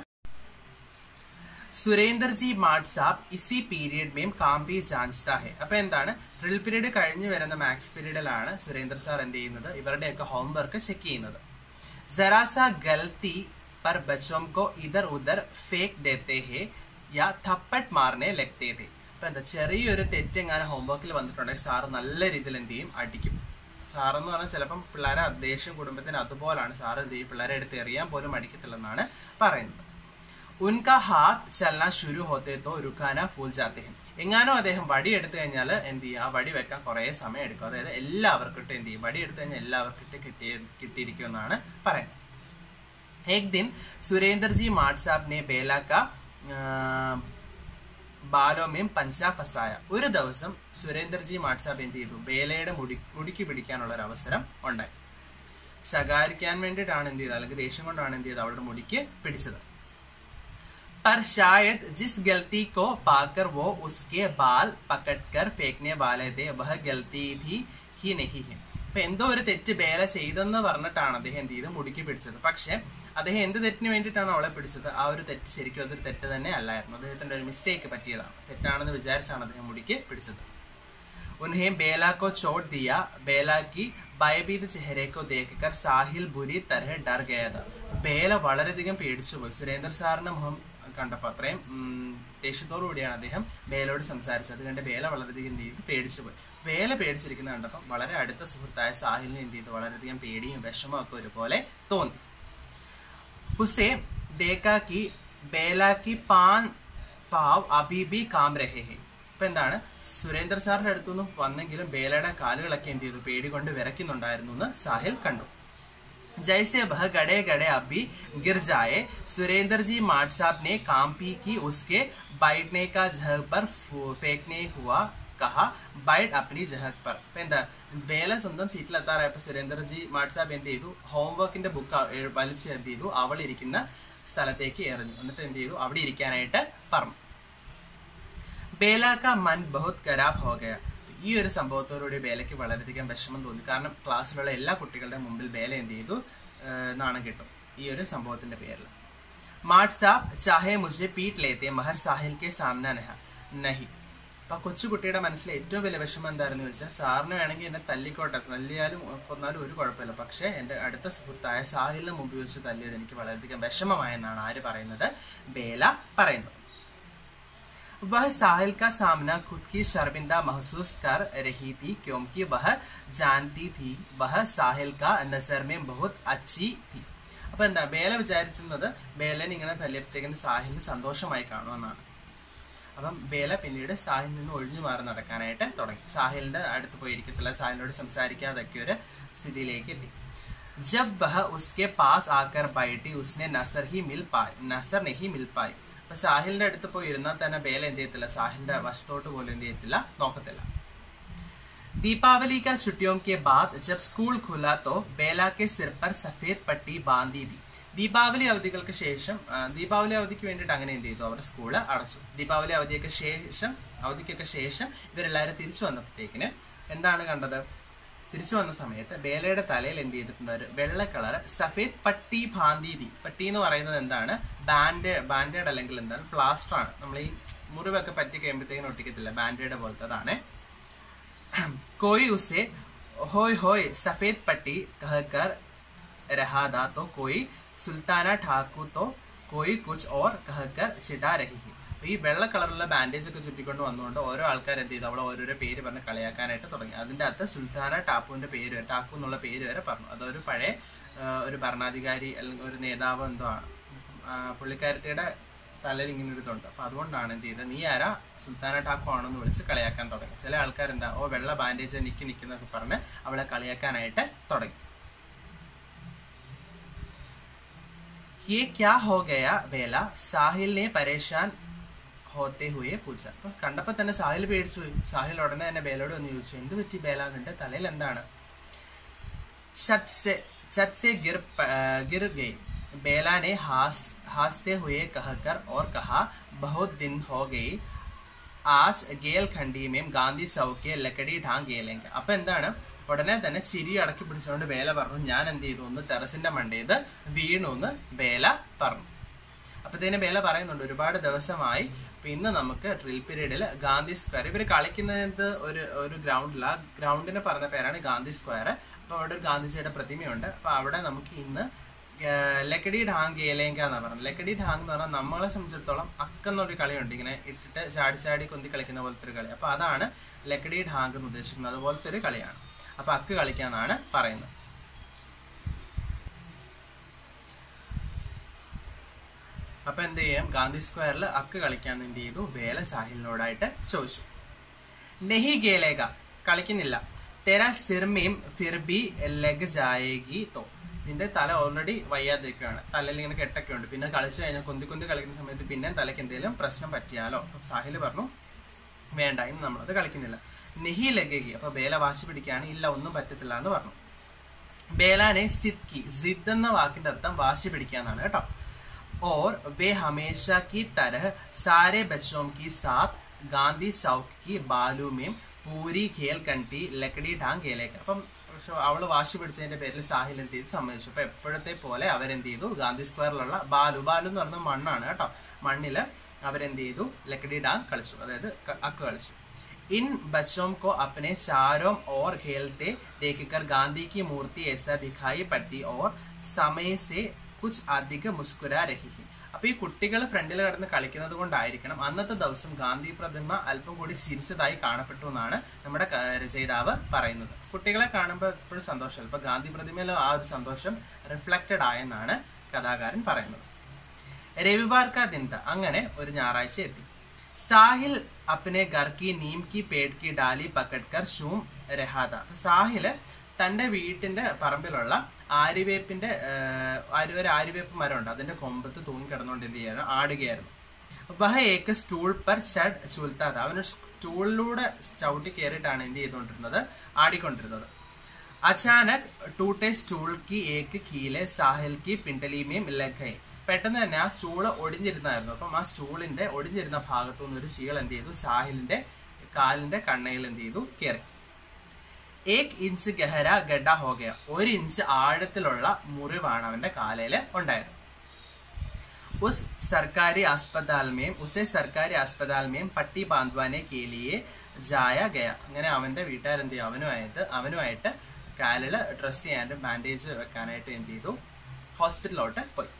സുരേന്ദർ ജി മാഡ് സാബ് ഇസി പീരിയഡ് മേം കാം ഭി ജാൻസ്താ ഹെ അപ്പൊ എന്താണ് ഡ്രിൽ പീരീഡ് കഴിഞ്ഞു വരുന്ന മാത്സ് പീരീഡിലാണ് സുരേന്ദർ സാർ എന്ത് ചെയ്യുന്നത് ഇവരുടെയൊക്കെ ഹോംവർക്ക് ചെക്ക് ചെയ്യുന്നത് ജറാസ ഗൽത്തി पर बच्चों को इधर उधर फेंक देते हैं या थप्पट मारने लगते थे അപ്പൊ എന്താ ചെറിയൊരു തെറ്റെങ്ങാനും ഹോംവർക്കിൽ വന്നിട്ടുണ്ടെങ്കിൽ സാറ് നല്ല രീതിയിൽ എന്ത് ചെയ്യും അടിക്കും സാറെന്ന് പറഞ്ഞാൽ ചിലപ്പം പിള്ളേരെ ദേഷ്യം കുടുംബത്തിന് അതുപോലാണ് സാറ് എന്ത് ചെയ്യും പിള്ളേരെ എടുത്ത് എറിയാൻ പോലും അടിക്കത്തില്ലെന്നാണ് പറയുന്നത് ഉൻക ഹാത്ത് ചലന ശുരു ഹോത്തെ തോ രുക്കാന ഫൂൽ ജാത്തെ ഹെ എങ്ങാനും അദ്ദേഹം വടി എടുത്തു കഴിഞ്ഞാൽ എന്ത് ചെയ്യും ആ വടി വെക്കാൻ കുറെ സമയം എടുക്കും അതായത് എല്ലാവർക്കും ഇട്ട് എന്ത് ചെയ്യും വടി എടുത്തു കഴിഞ്ഞാൽ എല്ലാവർക്കും ഇട്ട് കിട്ടിയ കിട്ടിയിരിക്കുമെന്നാണ് പറയുന്നത് एक दिन सुरेंद्र जी माट साहब ने बेला का ആ, ബാലോമേം പഞ്ച ഫസായ ഒരു ദിവസം സുരേന്ദർജി മാട്ട് സാബ് എന്ത് ചെയ്തു ബേലയുടെ മുടി മുടിക്ക് പിടിക്കാനുള്ള ഒരു അവസരം ഉണ്ടായി ശകാരിക്കാൻ വേണ്ടിയിട്ടാണ് എന്ത് ചെയ്തത് അല്ലെങ്കിൽ ദേഷ്യം കൊണ്ടാണ് എന്ത് ചെയ്തത് അവളുടെ മുടിക്ക് പിടിച്ചത് पर शायद जिस गलती को पाकर वो उसके बाल पकड़कर फेंकने वाले थे वह गलती थी ही नहीं है അപ്പൊ എന്തോ ഒരു തെറ്റ് ബേല ചെയ്തെന്ന് പറഞ്ഞിട്ടാണ് അദ്ദേഹം എന്ത് ചെയ്ത് മുടിക്ക് പിടിച്ചത് പക്ഷെ അദ്ദേഹം എന്ത് തെറ്റിന് വേണ്ടിയിട്ടാണ് അവളെ പിടിച്ചത് ആ ഒരു തെറ്റ് ശരിക്കും അതൊരു തെറ്റ് തന്നെ അല്ലായിരുന്നു അദ്ദേഹത്തിന്റെ ഒരു മിസ്റ്റേക്ക് പറ്റിയതാണ് തെറ്റാണെന്ന് വിചാരിച്ചാണ് അദ്ദേഹം മുടിക്ക് പിടിച്ചത് उन्हें बेला को चोट दिया बेला की ഭയഭീത ചെഹരേക്കോ ദേക്കർ സാഹിൽ ബുരി തരഹ ഡർ ഗയത ബേല വളരെയധികം പേടിച്ചു പോയി സുരേന്ദ്ര സാറിന്റെ മുഖം കണ്ടപ്പോൾ അത്രയും ഉം, ദേഷ്യത്തോടുകൂടിയാണ് അദ്ദേഹം ബേലയോട് സംസാരിച്ചത് അത് കണ്ട് ബേല വളരെയധികം എന്ത് ചെയ്തു പേടിച്ചു പോയി ബേല പേടിച്ചിരിക്കുന്നത് കണ്ടപ്പം വളരെ അടുത്ത സുഹൃത്തായ സാഹിലിനെ എന്ത് ചെയ്തു വളരെയധികം പേടിയും വിഷമവും ഒക്കെ ഒരുപോലെ തോന്നി उसे देखा कि बेला की पान പാവ് അബി ബി കാം രഹേ ഹെ ഇപ്പൊ എന്താണ് സുരേന്ദ്ര സാറിന്റെ അടുത്തുനിന്ന് വന്നെങ്കിലും ബേലയുടെ കാലുകളൊക്കെ എന്ത് ചെയ്തു പേടി കൊണ്ട് വിറയ്ക്കുന്നുണ്ടായിരുന്നു എന്ന് സാഹിൽ കണ്ടു जैसे वह गड़े गड़े अभी गिर जाए सुरेंद्र जी माट साहब ने काम्पी की उसके बैठने का जगह पर फू- फेंकने हुआ कहा बैठ अपनी जगह पर ഇപ്പൊ എന്താ ബേല സ്വന്തം സീറ്റിൽ എത്താറായപ്പോ സുരേന്ദ്രജി മാട്ട് സാബ് എന്ത് ചെയ്തു ഹോംവർക്കിന്റെ ബുക്ക് വലിച്ച് എന്ത് ചെയ്തു അവൾ ഇരിക്കുന്ന സ്ഥലത്തേക്ക് എറിഞ്ഞു എന്നിട്ട് എന്ത് ചെയ്തു അവിടെ ഇരിക്കാനായിട്ട് പറഞ്ഞു ബേല കാ മൻ ബഹുത് ഖരാബ് ഹോ ഗയ ഈ ഒരു സംഭവത്തോടുകൂടി ബേലയ്ക്ക് വളരെയധികം വിഷമം തോന്നി കാരണം ക്ലാസ്സിലുള്ള എല്ലാ കുട്ടികളുടെ മുമ്പിൽ ബേല എന്ത് ചെയ്തു ഏഹ് നാണം കിട്ടും ഈ ഒരു സംഭവത്തിന്റെ പേരിൽ മാട്ട് സാബ് ചാഹെ മുझे പീട്ട് ലേത്തെ മഹർ സാഹിൽ കെ സാമന നഹ നഹി അപ്പൊ കൊച്ചുകുട്ടിയുടെ മനസ്സിൽ ഏറ്റവും വലിയ വിഷമം എന്തായിരുന്നു വെച്ചാൽ സാറിന് വേണമെങ്കിൽ എന്നെ തല്ലിക്കോട്ടെ തല്ലിയാലും കൊന്നാലും ഒരു കുഴപ്പമില്ല പക്ഷെ എന്റെ അടുത്ത സുഹൃത്തായ സാഹിലിന് മുമ്പിൽ വെച്ച് തല്ലിയത് എനിക്ക് വളരെയധികം വിഷമമായെന്നാണ് ആര് പറയുന്നത് ബേല പറയുന്നത് वह साहिल का सामना खुद की शर्मिंदा महसूस कर रही थी क्योंकि वह जानती थी वह साहिल का नजर में बहुत अच्छी थी അപ്പൊ എന്താ ബേല വിചാരിച്ചിരുന്നത് ബേലൻ ഇങ്ങനെ തല്ലിയപ്പോഴത്തേക്കിന് സാഹിലിന് സന്തോഷമായി കാണുമെന്നാണ് അപ്പം ബേല പിന്നീട് സാഹിൽ നിന്ന് ഒഴിഞ്ഞു മാറി നടക്കാനായിട്ട് തുടങ്ങി സാഹിലിന്റെ അടുത്ത് പോയി ഇരിക്കത്തില്ല സാഹിലിനോട് സംസാരിക്കാതൊക്കെ ഒരു സ്ഥിതിയിലേക്ക് എത്തി जब वह उसके पास आकर बैठी उसने नसर ही मिल पाई नसर नहीं मिल पाई അപ്പൊ സാഹിലിന്റെ അടുത്ത് പോയി ഇരുന്നാൽ തന്നെ ബേല എന്ത് ചെയ്യത്തില്ല സാഹിലിന്റെ വശത്തോട്ട് പോലും എന്ത് ചെയ്യത്തില്ല നോക്കത്തില്ല दीपावली का छुट्टियों के बाद जब स्कूल खुला तो बेला के सिर पर सफेद पट्टी बांधी थी ദീപാവലി അവധികൾക്ക് ശേഷം ആ, ദീപാവലി അവധിക്ക് വേണ്ടിയിട്ട് അങ്ങനെ എന്ത് ചെയ്തു അവർ സ്കൂള് അടച്ചു ദീപാവലി അവധിയൊക്കെ ശേഷം അവധിക്കൊക്കെ ശേഷം ഇവരെല്ലാവരും തിരിച്ചു വന്നപ്പോഴത്തേക്കിന് എന്താണ് കണ്ടത് തിരിച്ചു വന്ന സമയത്ത് ബേലയുടെ തലയിൽ എന്ത് ചെയ്തിട്ടുണ്ട് ഒരു വെള്ള കളർ സഫേദ് പട്ടി ഭാന്തീതി പട്ടി എന്ന് പറയുന്നത് എന്താണ് ബാൻഡ് ബാൻഡേഡ് അല്ലെങ്കിൽ എന്താണ് പ്ലാസ്റ്റർ ആണ് നമ്മൾ ഈ മുറിവൊക്കെ പറ്റി കഴിയുമ്പോഴത്തേക്കിനും ഒട്ടിക്കത്തില്ല ബാൻഡേഡ് പോലത്തെ അതാണ് कोई उसे होय होय सफेद पट्टी कहकर रहा था तो कोई സുൽത്താന ഠാക്കൂർ തോ കോയി കുച്ച് ഓർ കഹക്കർ ചിടാ രഹി അപ്പൊ ഈ വെള്ള കളറുള്ള ബാൻഡേജ് ഒക്കെ ചുറ്റിക്കൊണ്ട് വന്നുകൊണ്ട് ഓരോ ആൾക്കാർ എന്ത് ചെയ്തു അവളെ ഓരോരോ പേര് പറഞ്ഞ് കളിയാക്കാനായിട്ട് തുടങ്ങി അതിന്റെ അകത്ത് സുൽത്താന ടാപ്പുവിന്റെ പേര് വരെ- ടാക്കു എന്നുള്ള പേര് വരെ പറഞ്ഞു അതൊരു പഴയ ആ, ഒരു ഭരണാധികാരി അല്ലെങ്കിൽ ഒരു നേതാവ് എന്തോ ആണ് ആ, പുള്ളിക്കാരത്തിയുടെ തലയിൽ ഇങ്ങനെ ഒരു ഇതുണ്ട് അപ്പൊ അതുകൊണ്ടാണ് എന്ത് ചെയ്തത് നീ ആരാ സുൽത്താന ടാക്കോ ആണെന്ന് വിളിച്ച് കളിയാക്കാൻ തുടങ്ങി ചില ആൾക്കാരെന്താ ഓ വെള്ള ബാൻഡേജ് നിക്ക് നിക്കുന്നൊക്കെ പറഞ്ഞ് അവളെ കളിയാക്കാനായിട്ട് തുടങ്ങി ये क्या हो गया बेला സാഹിൽ ने പരേശാൻ ഹോത്തെ ഹുയെ പൂച്ച അപ്പൊ കണ്ടപ്പോ തന്നെ സാഹിൽ പേടിച്ചു പോയി സാഹിൽ ഉടനെ തന്നെ ബേലോട് വന്ന് ചോദിച്ചു എന്ത് പറ്റി ബേല നിന്റെ തലയിൽ എന്താണ് छत से छत से गिर प- अ, गिर गई बेला ने हास हंसते हुए कहकर और कहा बहुत दिन हो गई ആജ് ഗേൽ ഖണ്ഡി മേം ഗാന്ധി ചൗക്ക് ലക്കടി ഢാങ് ഗേലെങ്ക അപ്പൊ എന്താണ് ഉടനെ തന്നെ ചിരി അടക്കി പിടിച്ചുകൊണ്ട് ബേല പറഞ്ഞു ഞാൻ എന്ത് ചെയ്തു ഒന്ന് ടെറസിന്റെ മണ്ടേത് വീണു എന്ന് ബേല പറഞ്ഞു അപ്പത്തേന് ബേല പറയുന്നുണ്ട് ഒരുപാട് ദിവസമായി അപ്പൊ ഇന്ന് നമുക്ക് ഡ്രിൽ പീരീഡിൽ ഗാന്ധി സ്ക്വയർ ഇവർ കളിക്കുന്നത് ഒരു ഒരു ഗ്രൗണ്ടിൽ ആ ഗ്രൗണ്ടിന് പറഞ്ഞ പേരാണ് ഗാന്ധി സ്ക്വയർ അപ്പൊ അവിടെ ഒരു ഗാന്ധിജിയുടെ പ്രതിമയുണ്ട് അപ്പൊ അവിടെ നമുക്ക് ഇന്ന് ഏഹ് ലക്കടി ഢാങ് ഗേലേങ്ക എന്നാ പറഞ്ഞത് ലക്കടി ഢാങ് എന്ന് പറഞ്ഞാൽ നമ്മളെ സംബന്ധിച്ചിടത്തോളം അക്കെന്നൊരു കളിയുണ്ട് ഇങ്ങനെ ഇട്ടിട്ട് ചാടി ചാടി കൊന്തി കളിക്കുന്ന പോലത്തെ ഒരു കളി അപ്പൊ അതാണ് ലക്കടി ഢാങ് എന്ന് ഉദ്ദേശിക്കുന്നത് അതുപോലത്തെ ഒരു കളിയാണ് അപ്പൊ അക്ക് കളിക്കാന്നാണ് പറയുന്നത് അപ്പൊ എന്ത് ചെയ്യാം ഗാന്ധി സ്ക്വയറിൽ അക്ക് കളിക്കാൻ എന്ത് ചെയ്തു വേല സാഹിലിനോടായിട്ട് ചോദിച്ചു നെഹി ഗേലേക കളിക്കുന്നില്ല തെര സിർമീം ഫിർബി ലെഗ് ജായേഗി തോ നിന്റെ തല ഓൾറെഡി വയ്യാതിരിക്കുകയാണ് തലയിൽ ഇങ്ങനെ കെട്ടൊക്കെ ഉണ്ട് പിന്നെ കളിച്ചു കഴിഞ്ഞാൽ കൊന്തി കൊന്തി കളിക്കുന്ന സമയത്ത് പിന്നെ തലയ്ക്ക് എന്തെങ്കിലും പ്രശ്നം പറ്റിയാലോ അപ്പൊ സാഹില് പറഞ്ഞു വേണ്ട ഇന്ന് നമ്മളത് കളിക്കുന്നില്ല നെഹി ലഗേഗി അപ്പൊ ബേല വാശി പിടിക്കുകയാണ് ഇല്ല ഒന്നും പറ്റത്തില്ല എന്ന് പറഞ്ഞു ബേലാനെ സിദ് की സിദ് എന്ന വാക്കിന്റെ അർത്ഥം വാശി പിടിക്കുക എന്നാണ് കേട്ടോ और वे हमेशा की तरह सारे बच्चों के साथ ഗാന്ധി ചൗക്ക് की ബാലു में പൂരി ഖേൽ കണ്ടി ലക്കടി ഢാങ് ഖേലേക്ക് അപ്പം പക്ഷെ അവള് വാശി പിടിച്ചതിന്റെ പേരിൽ സാഹിൽ എന്ത് ചെയ്തു സമ്മതിച്ചു അപ്പൊ എപ്പോഴത്തെ പോലെ അവരെന്ത് ചെയ്തു ഗാന്ധി സ്ക്വയറിലുള്ള ബാലു ബാലു എന്ന് പറഞ്ഞ മണ്ണാണ് കേട്ടോ മണ്ണില് അവരെന്ത് ചെയ്തു ലക്കടി ഢാങ് കളിച്ചു അതായത് ക- അക്ക് കളിച്ചു इन बच्चों को अपने चारों ओर खेलते देखकर गांधी की मूर्ति ऐसा दिखाई पड़ती और समय से कुछ अधिक मुस्कुरा रही है അപ്പൊ ഈ കുട്ടികൾ ഫ്രണ്ടിൽ കിടന്ന് കളിക്കുന്നത് കൊണ്ടായിരിക്കണം അന്നത്തെ ദിവസം ഗാന്ധി പ്രതിമ അല്പം കൂടി ചിരിച്ചതായി കാണപ്പെട്ടു എന്നാണ് നമ്മുടെ ക- രചയിതാവ് പറയുന്നത് കുട്ടികളെ കാണുമ്പോൾ എപ്പോഴും സന്തോഷമല്ല അപ്പൊ ഗാന്ധി പ്രതിമയിലെ ആ ഒരു സന്തോഷം റിഫ്ലക്റ്റഡ് ആയെന്നാണ് കഥാകാരൻ പറയുന്നത് രവിവാർ കാ ദിൻ ത അങ്ങനെ ഒരു ഞായറാഴ്ച എത്തി സാഹിൽ അപ്പനെ ഗർ കി നീം കി പേട് കി ഡാലി പക്കട്കർ ഷൂം രഹാദ അപ്പൊ സാഹില് തന്റെ വീട്ടിന്റെ പറമ്പിലുള്ള ആര്യവേപ്പിന്റെ ആഹ്, ആര്യ ഒരു ആര്യവേപ്പ് മരമുണ്ട് അതിന്റെ കൊമ്പത്ത് തൂങ്ങി കിടന്നുകൊണ്ട് എന്ത് ചെയ്യായിരുന്നു ആടുകയായിരുന്നു വഹ ഏക്ക് സ്റ്റൂൾ പർ ചഡ് ചുൽത്താത അവന് സ്റ്റൂളിലൂടെ ചവിട്ടി കയറിയിട്ടാണ് എന്ത് ചെയ്തുകൊണ്ടിരുന്നത് ആടിക്കൊണ്ടിരുന്നത് അച്ചാനക് ടൂട്ടെ സ്റ്റൂൾ കി ഏക്ക് കീലെ സാഹിൽ കി പിണ്ടലിമേം ലഖൈ പെട്ടെന്ന് തന്നെ ആ സ്റ്റൂള് ഒടിഞ്ഞിരുന്നായിരുന്നു അപ്പം ആ സ്റ്റൂളിന്റെ ഒടിഞ്ഞിരുന്ന ഭാഗത്തു നിന്ന് ഒരു ചീൾ എന്ത് ചെയ്തു സാഹിലിന്റെ കാലിന്റെ കണ്ണയിൽ എന്ത് ചെയ്തു കയറി ഏക് ഇഞ്ച് ഗഹര ഗഡ ഹോഗയ ഒരു ഇഞ്ച് ആഴത്തിലുള്ള മുറിവാണ് അവന്റെ കാലയില് ഉണ്ടായത് उस सरकारी अस्पताल में उसे सरकारी अस्पताल में പട്ടി ബാന്ധ്വാനെ के लिए ജായ ഗയ അങ്ങനെ അവന്റെ വീട്ടുകാരെന്ത് ചെയ്യും അവനുമായിട്ട് അവനുമായിട്ട് കാലില് ഡ്രസ് ചെയ്യാനും ബാൻഡേജ് വെക്കാനായിട്ട് എന്ത് ചെയ്തു ഹോസ്പിറ്റലിലോട്ട് പോയി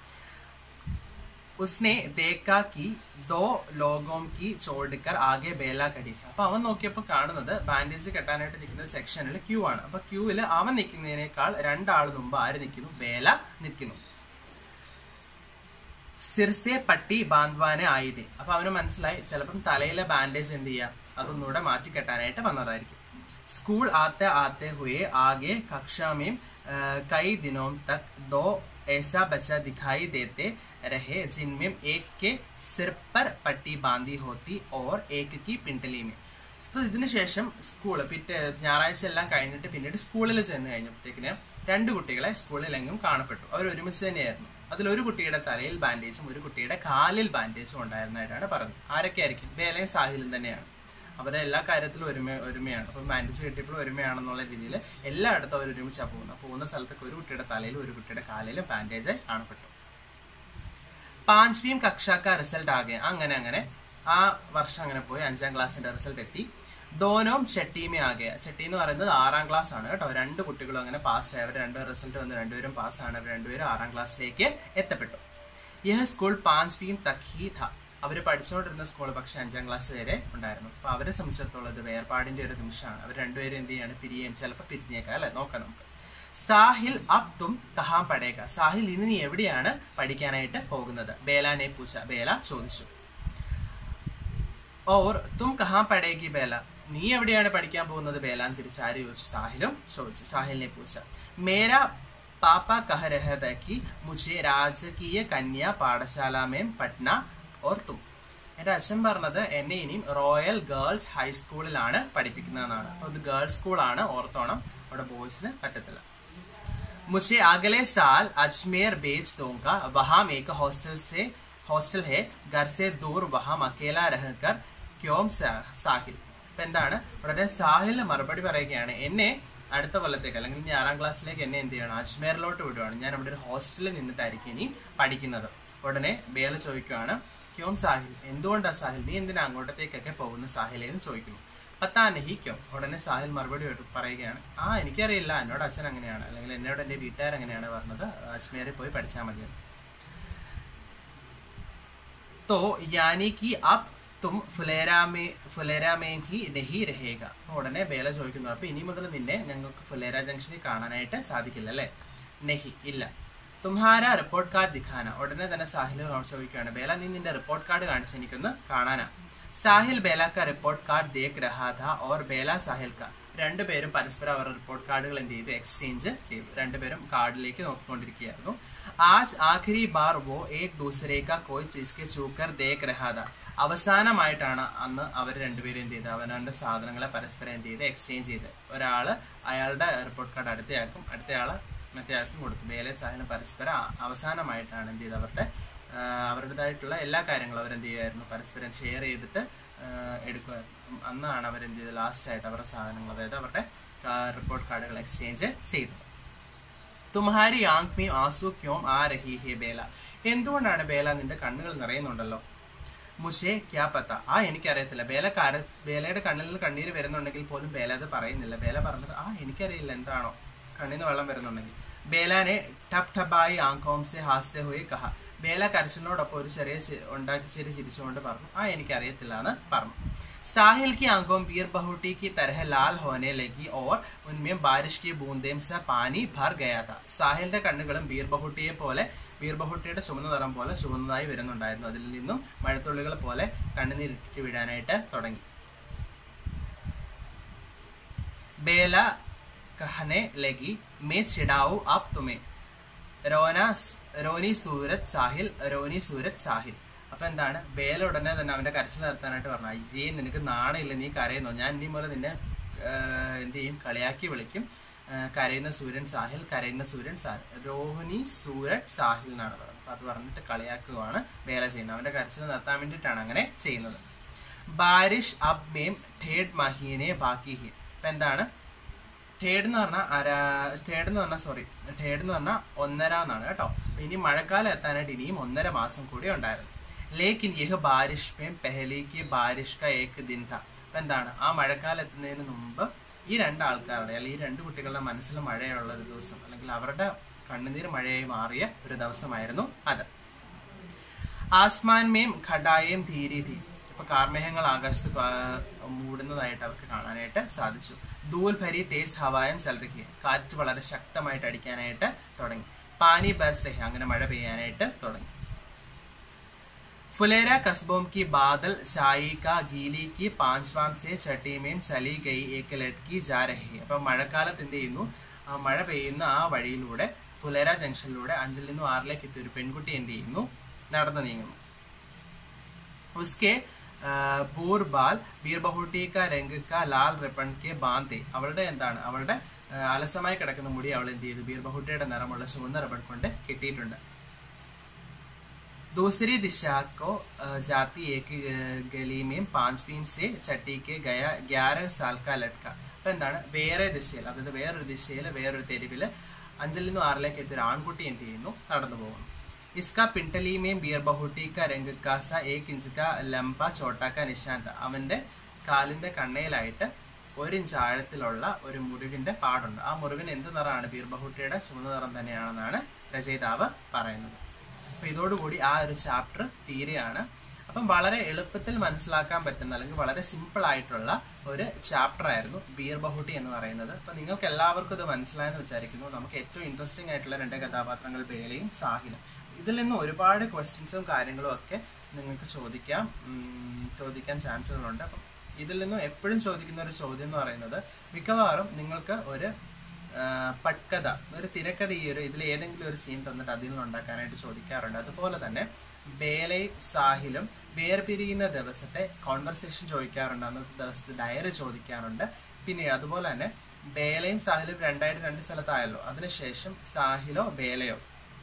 ഉസ്നെ ദേക്കാ കി ദോ ലോഗോം കി ചോടിക്കർ ആകെ ബേല കടി അപ്പൊ അവൻ നോക്കിയപ്പോ കാണുന്നത് ബാൻഡേജ് കെട്ടാനായിട്ട് നിൽക്കുന്ന സെക്ഷനിൽ ക്യൂ ആണ് അപ്പൊ ക്യൂവിൽ അവൻ നിൽക്കുന്നതിനേക്കാൾ രണ്ടാൾ മുമ്പ് ആര് നിൽക്കുന്നു ബേല നിൽക്കുന്നു സിർസെ പട്ടി ബാന്ധ്വാനെ ആയിതേ അപ്പൊ അവന് മനസ്സിലായി ചിലപ്പം തലയിലെ ബാൻഡേജ് എന്ത് ചെയ്യാം അതൊന്നുകൂടെ മാറ്റി കെട്ടാനായിട്ട് വന്നതായിരിക്കും സ്കൂൾ ആത്തെ ആത്തെ ഹുയെ ആകെ കക്ഷാമേം കई दिनों तक दो ऐसा बच्चा दिखाई देते रहे जिनमें एक के सिर पर पट्टी बांधी होती और एक की पिंटली में അപ്പൊ ഇതിനുശേഷം സ്കൂൾ പിറ്റേ ഞായറാഴ്ച എല്ലാം കഴിഞ്ഞിട്ട് പിന്നീട് സ്കൂളിൽ ചെന്ന് കഴിഞ്ഞപ്പോഴത്തേക്കിന് രണ്ട് കുട്ടികളെ സ്കൂളിലെങ്ങും കാണപ്പെട്ടു അവർ ഒരുമിച്ച് തന്നെയായിരുന്നു അതിലൊരു കുട്ടിയുടെ തലയിൽ ബാൻഡേജും ഒരു കുട്ടിയുടെ കാലിൽ ബാൻഡേജും ഉണ്ടായിരുന്നതായിട്ടാണ് പറഞ്ഞത് ആരൊക്കെ ആയിരിക്കും ബേലയും സാഹിലും തന്നെയാണ് അവരെ എല്ലാ കാര്യത്തിലും ഒരുമ ഒരുമയാണ് അപ്പം ബാൻഡേജ് കിട്ടിയപ്പോൾ ഒരുമയാണെന്നുള്ള രീതിയിൽ എല്ലായിടത്തും അവർ ഒരുമിച്ചാണ് പോകുന്നത് പോകുന്ന സ്ഥലത്തൊക്കെ ഒരു കുട്ടിയുടെ തലയിലും ഒരു കുട്ടിയുടെ കാലിലും ബാൻഡേജ് കാണപ്പെട്ടു പാഞ്ച്വിയും കക്ഷാക്ക റിസൾട്ട് ആകെ അങ്ങനെ അങ്ങനെ ആ വർഷം അങ്ങനെ പോയി അഞ്ചാം ക്ലാസ്സിന്റെ റിസൾട്ട് എത്തി ദോനോം ചെട്ടീമേ ആകെ ചെട്ടി എന്ന് പറയുന്നത് ആറാം ക്ലാസ് ആണ് കേട്ടോ രണ്ട് കുട്ടികളും അങ്ങനെ പാസ്സായി അവർ രണ്ടുപേരും റിസൾട്ട് വന്ന് രണ്ടുപേരും പാസ്സാണ് അവർ രണ്ടുപേരും ആറാം ക്ലാസ്സിലേക്ക് എത്തപ്പെട്ടു യഹ് സ്കൂൾ പാഞ്ച്വിയും തഖി ഥ അവര് പഠിച്ചുകൊണ്ടിരുന്ന സ്കൂൾ പക്ഷെ അഞ്ചാം ക്ലാസ് വരെ ഉണ്ടായിരുന്നു അപ്പൊ അവരെ സംബന്ധിച്ചിടത്തോളം ഇത് വേർപാടിന്റെ ഒരു നിമിഷമാണ് അവർ രണ്ടുപേരും എന്ത് ചെയ്യാണ് പിരിയേം ചിലപ്പോൾ പിരിഞ്ഞേക്കാം അല്ലെ നോക്കാം നമുക്ക് സാഹിൽ അബ് തും കഹാം പടേക സാഹിൽ ഇനി നീ എവിടെയാണ് പഠിക്കാനായിട്ട് പോകുന്നത് ബേലാനെ പൂച്ച ബേല ചോദിച്ചു ഓർ തും കഹാം പടേകി ബേല നീ എവിടെയാണ് പഠിക്കാൻ പോകുന്നത് ബേലാൻ തിരിച്ചാരി ചോദിച്ചു സാഹിലും ചോദിച്ചു സാഹിലിനെ പൂച്ച മേര പാപ്പ കഹ രഹത കി മുझे രാജകീയ കന്യാ പാഠശാല മേം പഠന ഓർ തും എന്റെ അച്ഛൻ പറഞ്ഞത് എന്നെ ഇനിയും റോയൽ ഗേൾസ് ഹൈസ്കൂളിലാണ് പഠിപ്പിക്കുന്നതെന്നാണ് അപ്പൊ ഇത് ഗേൾസ് സ്കൂളാണ് ഓർത്തോണം അവിടെ ബോയ്സിന് പറ്റത്തില്ല मुझे अगले साल अजमेर भेज दूंगा वहां एक हॉस्टल से हॉस्टल है घर से दूर वहां अकेला रहकर ക്യോം സാഹിൽ അപ്പൊ എന്താണ് ഉടനെ സാഹിൽ മറുപടി പറയുകയാണ് എന്നെ അടുത്ത കൊല്ലത്തേക്ക് അല്ലെങ്കിൽ ഇനി ആറാം ക്ലാസ്സിലേക്ക് എന്നെ എന്ത് ചെയ്യണം അജ്മേറിലോട്ട് വിടുവാണ് ഞാൻ അവിടെ ഒരു ഹോസ്റ്റലിൽ നിന്നിട്ടായിരിക്കും ഇനി പഠിക്കുന്നത് ഉടനെ ബേല ചോദിക്കുവാണ് ക്യോം സാഹിൽ എന്തുകൊണ്ടാ സാഹിൽ നീ എന്തിനാ അങ്ങോട്ടത്തേക്കൊക്കെ പോകുന്ന സാഹിലെ എന്ന് ചോദിക്കുന്നു പത്താ നഹി ക്യോം ഉടനെ സാഹിൽ മറുപടി വരും- പറയുകയാണ് ആ എനിക്കറിയില്ല എന്നോട് അച്ഛൻ അങ്ങനെയാണ് അല്ലെങ്കിൽ എന്നോട് എന്റെ വീട്ടുകാർ അങ്ങനെയാണ് പറഞ്ഞത് അജ്മേറിൽ പോയി പഠിച്ചാൽ മതിയെന്ന് तो यानी कि अब तुम ഫുലേര മേ ഫുലേര മേ ഹി നഹി രഹേഗ അപ്പൊ ഉടനെ ബേല ചോദിക്കുന്നു അപ്പൊ ഇനി മുതൽ നിന്നെ ഞങ്ങൾക്ക് ഫുലേര ജംഗ്ഷനിൽ കാണാനായിട്ട് സാധിക്കില്ല അല്ലേ നഹി ഇല്ല തുമ്ഹാര റിപ്പോർട്ട് കാർഡ് ദിഖാന ഉടനെ തന്നെ സാഹിൽ ചോദിക്കുകയാണ് ബേല നീ നിന്റെ റിപ്പോർട്ട് കാർഡ് കാണിച്ച് എനിക്കൊന്ന് കാണാനാ സാഹിൽ ബേല ക റിപ്പോർട്ട് കാർഡ് ദേഖ് രഹാ ഥാ ഓർ ബേല സാഹിൽ ക രണ്ടുപേരും പരസ്പരം അവരുടെ റിപ്പോർട്ട് കാർഡുകൾ എന്ത് ചെയ്തു എക്സ്ചേഞ്ച് ചെയ്തു രണ്ടുപേരും കാർഡിലേക്ക് നോക്കിക്കൊണ്ടിരിക്കുകയായിരുന്നു ആജ് ആഖിരി ബാർ വോ ഏക് ദൂസരേ കാ കോയി ചീസ് കെ ചൂക്കർ ദേഖ് രഹാ ഥാ അവസാനമായിട്ടാണ് അന്ന് അവർ രണ്ടുപേരും എന്ത് ചെയ്തത് അവനവന്റെ സാധനങ്ങളെ പരസ്പരം എന്ത് ചെയ്ത് എക്സ്ചേഞ്ച് ചെയ്ത് ഒരാള് അയാളുടെ റിപ്പോർട്ട് കാർഡ് അടുത്തയാൾക്കും അടുത്തയാള് മറ്റേയാൾക്കും കൊടുത്തു ബേലെ സാഹിന് പരസ്പരം അ- അവസാനമായിട്ടാണ് എന്ത് ചെയ്തത് അവരുടെ ആ, അവരുടേതായിട്ടുള്ള എല്ലാ കാര്യങ്ങളും അവരെന്ത് ചെയ്യുമായിരുന്നു പരസ്പരം ഷെയർ ചെയ്തിട്ട് ആ, എടുക്കുമായിരുന്നു അന്നാണ് അവരെന്ത് ചെയ്തത് ലാസ്റ്റ് ആയിട്ട് അവരുടെ സാധനങ്ങൾ അതായത് അവരുടെ റിപ്പോർട്ട് കാർഡുകൾ എക്സ്ചേഞ്ച് ചെയ്തത് തുമ്ഹാരി ആങ്ക് മീ ആസു ക്യോം ആ രഹി ഹേ ബേല എന്തുകൊണ്ടാണ് ബേല നിന്റെ കണ്ണുകൾ നിറയുന്നുണ്ടല്ലോ മുഷേ ക്യാ പത്ത ആ എനിക്കറിയത്തില്ല ബേല കാര ബേലയുടെ കണ്ണിൽ നിന്ന് കണ്ണീര് വരുന്നുണ്ടെങ്കിൽ പോലും ബേല അത് പറയുന്നില്ല ബേല പറഞ്ഞത് ആ എനിക്കറിയില്ല എന്താണോ കണ്ണിൽ നിന്ന് വെള്ളം വരുന്നുണ്ടെങ്കിൽ ബേലാനെ ടപ് ടബായി ആങ്കോം സെ ഹാസ്തെ ഹുയി കഹ ബേല കരച്ചിലിനോടൊപ്പം ഒരു ചെറിയ ചി- ഉണ്ടാക്കി ചിരി ചിരിച്ചുകൊണ്ട് പറഞ്ഞു ആ എനിക്കറിയത്തില്ല എന്ന് പറഞ്ഞു साहिल की आंखों में बीर बहुटी की तरह लाल होने लगी और उनमें बारिश की बूंदें से पानी भर गया था സാഹിലിന്റെ കണ്ണുകളും ബീർ ബഹുട്ടിയെ പോലെ ബീർ ബഹുട്ടിയുടെ ചുവന്ന നിറം പോലെ ചുവന്നതായി വരുന്നുണ്ടായിരുന്നു അതിൽ നിന്നും മഴത്തുള്ളികൾ പോലെ കണ്ണുനീരിട്ട് വിടാനായിട്ട് തുടങ്ങി ബേല കഹനെ ലഗി മേ ചിടാവു അപ് തുമേ റോന റോനി സൂരത് സാഹിൽ റോനി സൂരത് സാഹിൽ അപ്പൊ എന്താണ് ബേല ഉടനെ തന്നെ അവന്റെ കരച്ചിൽ നിർത്താനായിട്ട് പറഞ്ഞു അയ്യേ നിനക്ക് നാണയില്ല നീ കരയുന്നോ ഞാൻ ഇനി മുതൽ നിന്നെ ആ, എന്ത് ചെയ്യും കളിയാക്കി വിളിക്കും ആ, കരയുന്ന സൂര്യൻ സാഹിൽ കരയുന്ന സൂര്യൻ സാഹിൽ രോഹിണി സൂരത് സാഹിൽ എന്നാണ് പറയുന്നത് അപ്പൊ അത് പറഞ്ഞിട്ട് കളിയാക്കുകയാണ് ബേല ചെയ്യുന്നത് അവന്റെ കരച്ചിൽ നിർത്താൻ വേണ്ടിയിട്ടാണ് അങ്ങനെ ചെയ്യുന്നത് ബാരിഷ് അബ് മേം ഠേഡ് മഹീനെ ബാക്കി ഹി അപ്പൊ എന്താണ് ടേഡ് എന്ന് പറഞ്ഞാൽ അര ടേഡ് എന്ന് പറഞ്ഞാൽ സോറി ടേഡ് എന്ന് പറഞ്ഞാൽ ഒന്നര എന്നാണ് കേട്ടോ അപ്പൊ ഇനി മഴക്കാലം എത്താനായിട്ട് ഇനിയും ഒന്നര മാസം കൂടി ഉണ്ടായിരുന്നു ലേക്കിൻ യഹ് ബാരിഷ് മേം പെഹലിക്ക് ബാരിഷ് ക ഏക് ദിൻ ഥ അപ്പൊ എന്താണ് ആ മഴക്കാലം എത്തുന്നതിന് മുമ്പ് ഈ രണ്ട് ആൾക്കാരുടെ അല്ലെങ്കിൽ ഈ രണ്ട് കുട്ടികളുടെ മനസ്സിൽ മഴയുള്ള ഒരു ദിവസം അല്ലെങ്കിൽ അവരുടെ കണ്ണുനീർ മഴയായി മാറിയ ഒരു ദിവസമായിരുന്നു അത് ആസ്മാൻ മേം ഖഡായേം ധീരി ധീ ഇപ്പൊ കാർമേഹങ്ങൾ ആകാശത്ത് കാ- മൂടുന്നതായിട്ട് അവർക്ക് കാണാനായിട്ട് സാധിച്ചു ധൂൽ ഭരി തേസ് ഹവായം ചലറിക്കുക കാറ്റ് വളരെ ശക്തമായിട്ട് അടിക്കാനായിട്ട് തുടങ്ങി പാനി ബർസ് രഹി അങ്ങനെ മഴ പെയ്യാനായിട്ട് തുടങ്ങി फुलेरा कस्बों की बादल छाई का गीली की പാഞ്ച്വാം സെ ചട്ടി മേം ചലി ഗൈ ഏക്ക് ലഡ്കി ജാ രഹി അപ്പൊ മഴക്കാലത്ത് എന്ത് ചെയ്യുന്നു ആ മഴ പെയ്യുന്ന ആ വഴിയിലൂടെ ഫുലേര ജംഗ്ഷനിലൂടെ അഞ്ചിൽ നിന്നും ആറിലേക്ക് എത്തിയ ഒരു പെൺകുട്ടി എന്ത് ചെയ്യുന്നു നടന്നു നീങ്ങുന്നു ഉസ്കെ ബൂർ ബാൽ ബീർ ബഹുട്ടി കാ രംഗ് കാ ലാൽ റിബൺ കെ ബാന്തേ അവളുടെ എന്താണ് അവളുടെ ആ, അലസമായി കിടക്കുന്ന മുടി അവൾ എന്ത് ചെയ്തു ബീർ ബഹുട്ടിയുടെ നിറമുള്ള ചുവന്ന റിബൺ കൊണ്ട് കെട്ടിയിട്ടുണ്ട് दूसरी दिशा को अ, जाती एक अ, गली में पांचवीं से ചട്ടി के गया ഗ്യാരഹ സാൽ കാ ലട്ക അപ്പൊ എന്താണ് വേറെ ദിശയിൽ അതായത് വേറൊരു ദിശയിൽ വേറൊരു തെരുവില് അഞ്ചിൽ നിന്നും ആറിലേക്ക് എത്തിയ ഒരു ആൺകുട്ടി എന്ത് ചെയ്യുന്നു നടന്നു പോകുന്നു ഇസ്ക പിണ്ടലി മേം ബിയർ ബഹുട്ടി ക രംഗ് കാസ ഏക് ഇഞ്ച് ക ലംബ ചോട്ടാ ക നിശാന്ത അവന്റെ കാലിന്റെ കണ്ണയിലായിട്ട് ഒരു ഇഞ്ച് ആഴത്തിലുള്ള ഒരു മുറിവിന്റെ പാടുണ്ട് ആ മുറിവിന് എന്ത് നിറമാണ് ബീർ ബഹുട്ടിയുടെ ചുവന്ന നിറം തന്നെയാണെന്നാണ് രചയിതാവ് പറയുന്നത് അപ്പൊ ഇതോടുകൂടി ആ ഒരു ചാപ്റ്റർ തീരെയാണ് അപ്പം വളരെ എളുപ്പത്തിൽ മനസ്സിലാക്കാൻ പറ്റുന്ന അല്ലെങ്കിൽ വളരെ സിമ്പിൾ ആയിട്ടുള്ള ഒരു ചാപ്റ്റർ ആയിരുന്നു ബീർ ബഹുട്ടി എന്ന് പറയുന്നത് അപ്പൊ നിങ്ങൾക്ക് എല്ലാവർക്കും ഇത് മനസ്സിലായെന്ന് വിചാരിക്കുന്നു നമുക്ക് ഏറ്റവും ഇൻട്രസ്റ്റിംഗ് ആയിട്ടുള്ള രണ്ട് കഥാപാത്രങ്ങൾ ബേലയും സാഹിലും ഇതിൽ നിന്ന് ഒരുപാട് ക്വസ്റ്റ്യൻസും കാര്യങ്ങളും ഒക്കെ നിങ്ങൾക്ക് ചോദിക്കാം ഉം, ചോദിക്കാൻ ചാൻസുകളുണ്ട് അപ്പം ഇതിൽ നിന്നും എപ്പോഴും ചോദിക്കുന്ന ഒരു ചോദ്യം എന്ന് പറയുന്നത് മിക്കവാറും നിങ്ങൾക്ക് ഒരു ആ, പട്കഥ ഒരു തിരക്കഥ ഈ ഒരു ഇതിൽ ഏതെങ്കിലും ഒരു സീൻ തന്നിട്ട് അതിൽ നിന്ന് ഉണ്ടാക്കാനായിട്ട് ചോദിക്കാറുണ്ട് അതുപോലെ തന്നെ ബേലയും സാഹിലും വേർപിരിയുന്ന ദിവസത്തെ കോൺവെർസേഷൻ ചോദിക്കാറുണ്ട് അന്നത്തെ ദിവസത്തെ ഡയറി ചോദിക്കാറുണ്ട് പിന്നെ അതുപോലെ തന്നെ ബേലയും സാഹിലും രണ്ടായിട്ട് രണ്ട് സ്ഥലത്തായല്ലോ അതിനുശേഷം സാഹിലോ ബേലയോ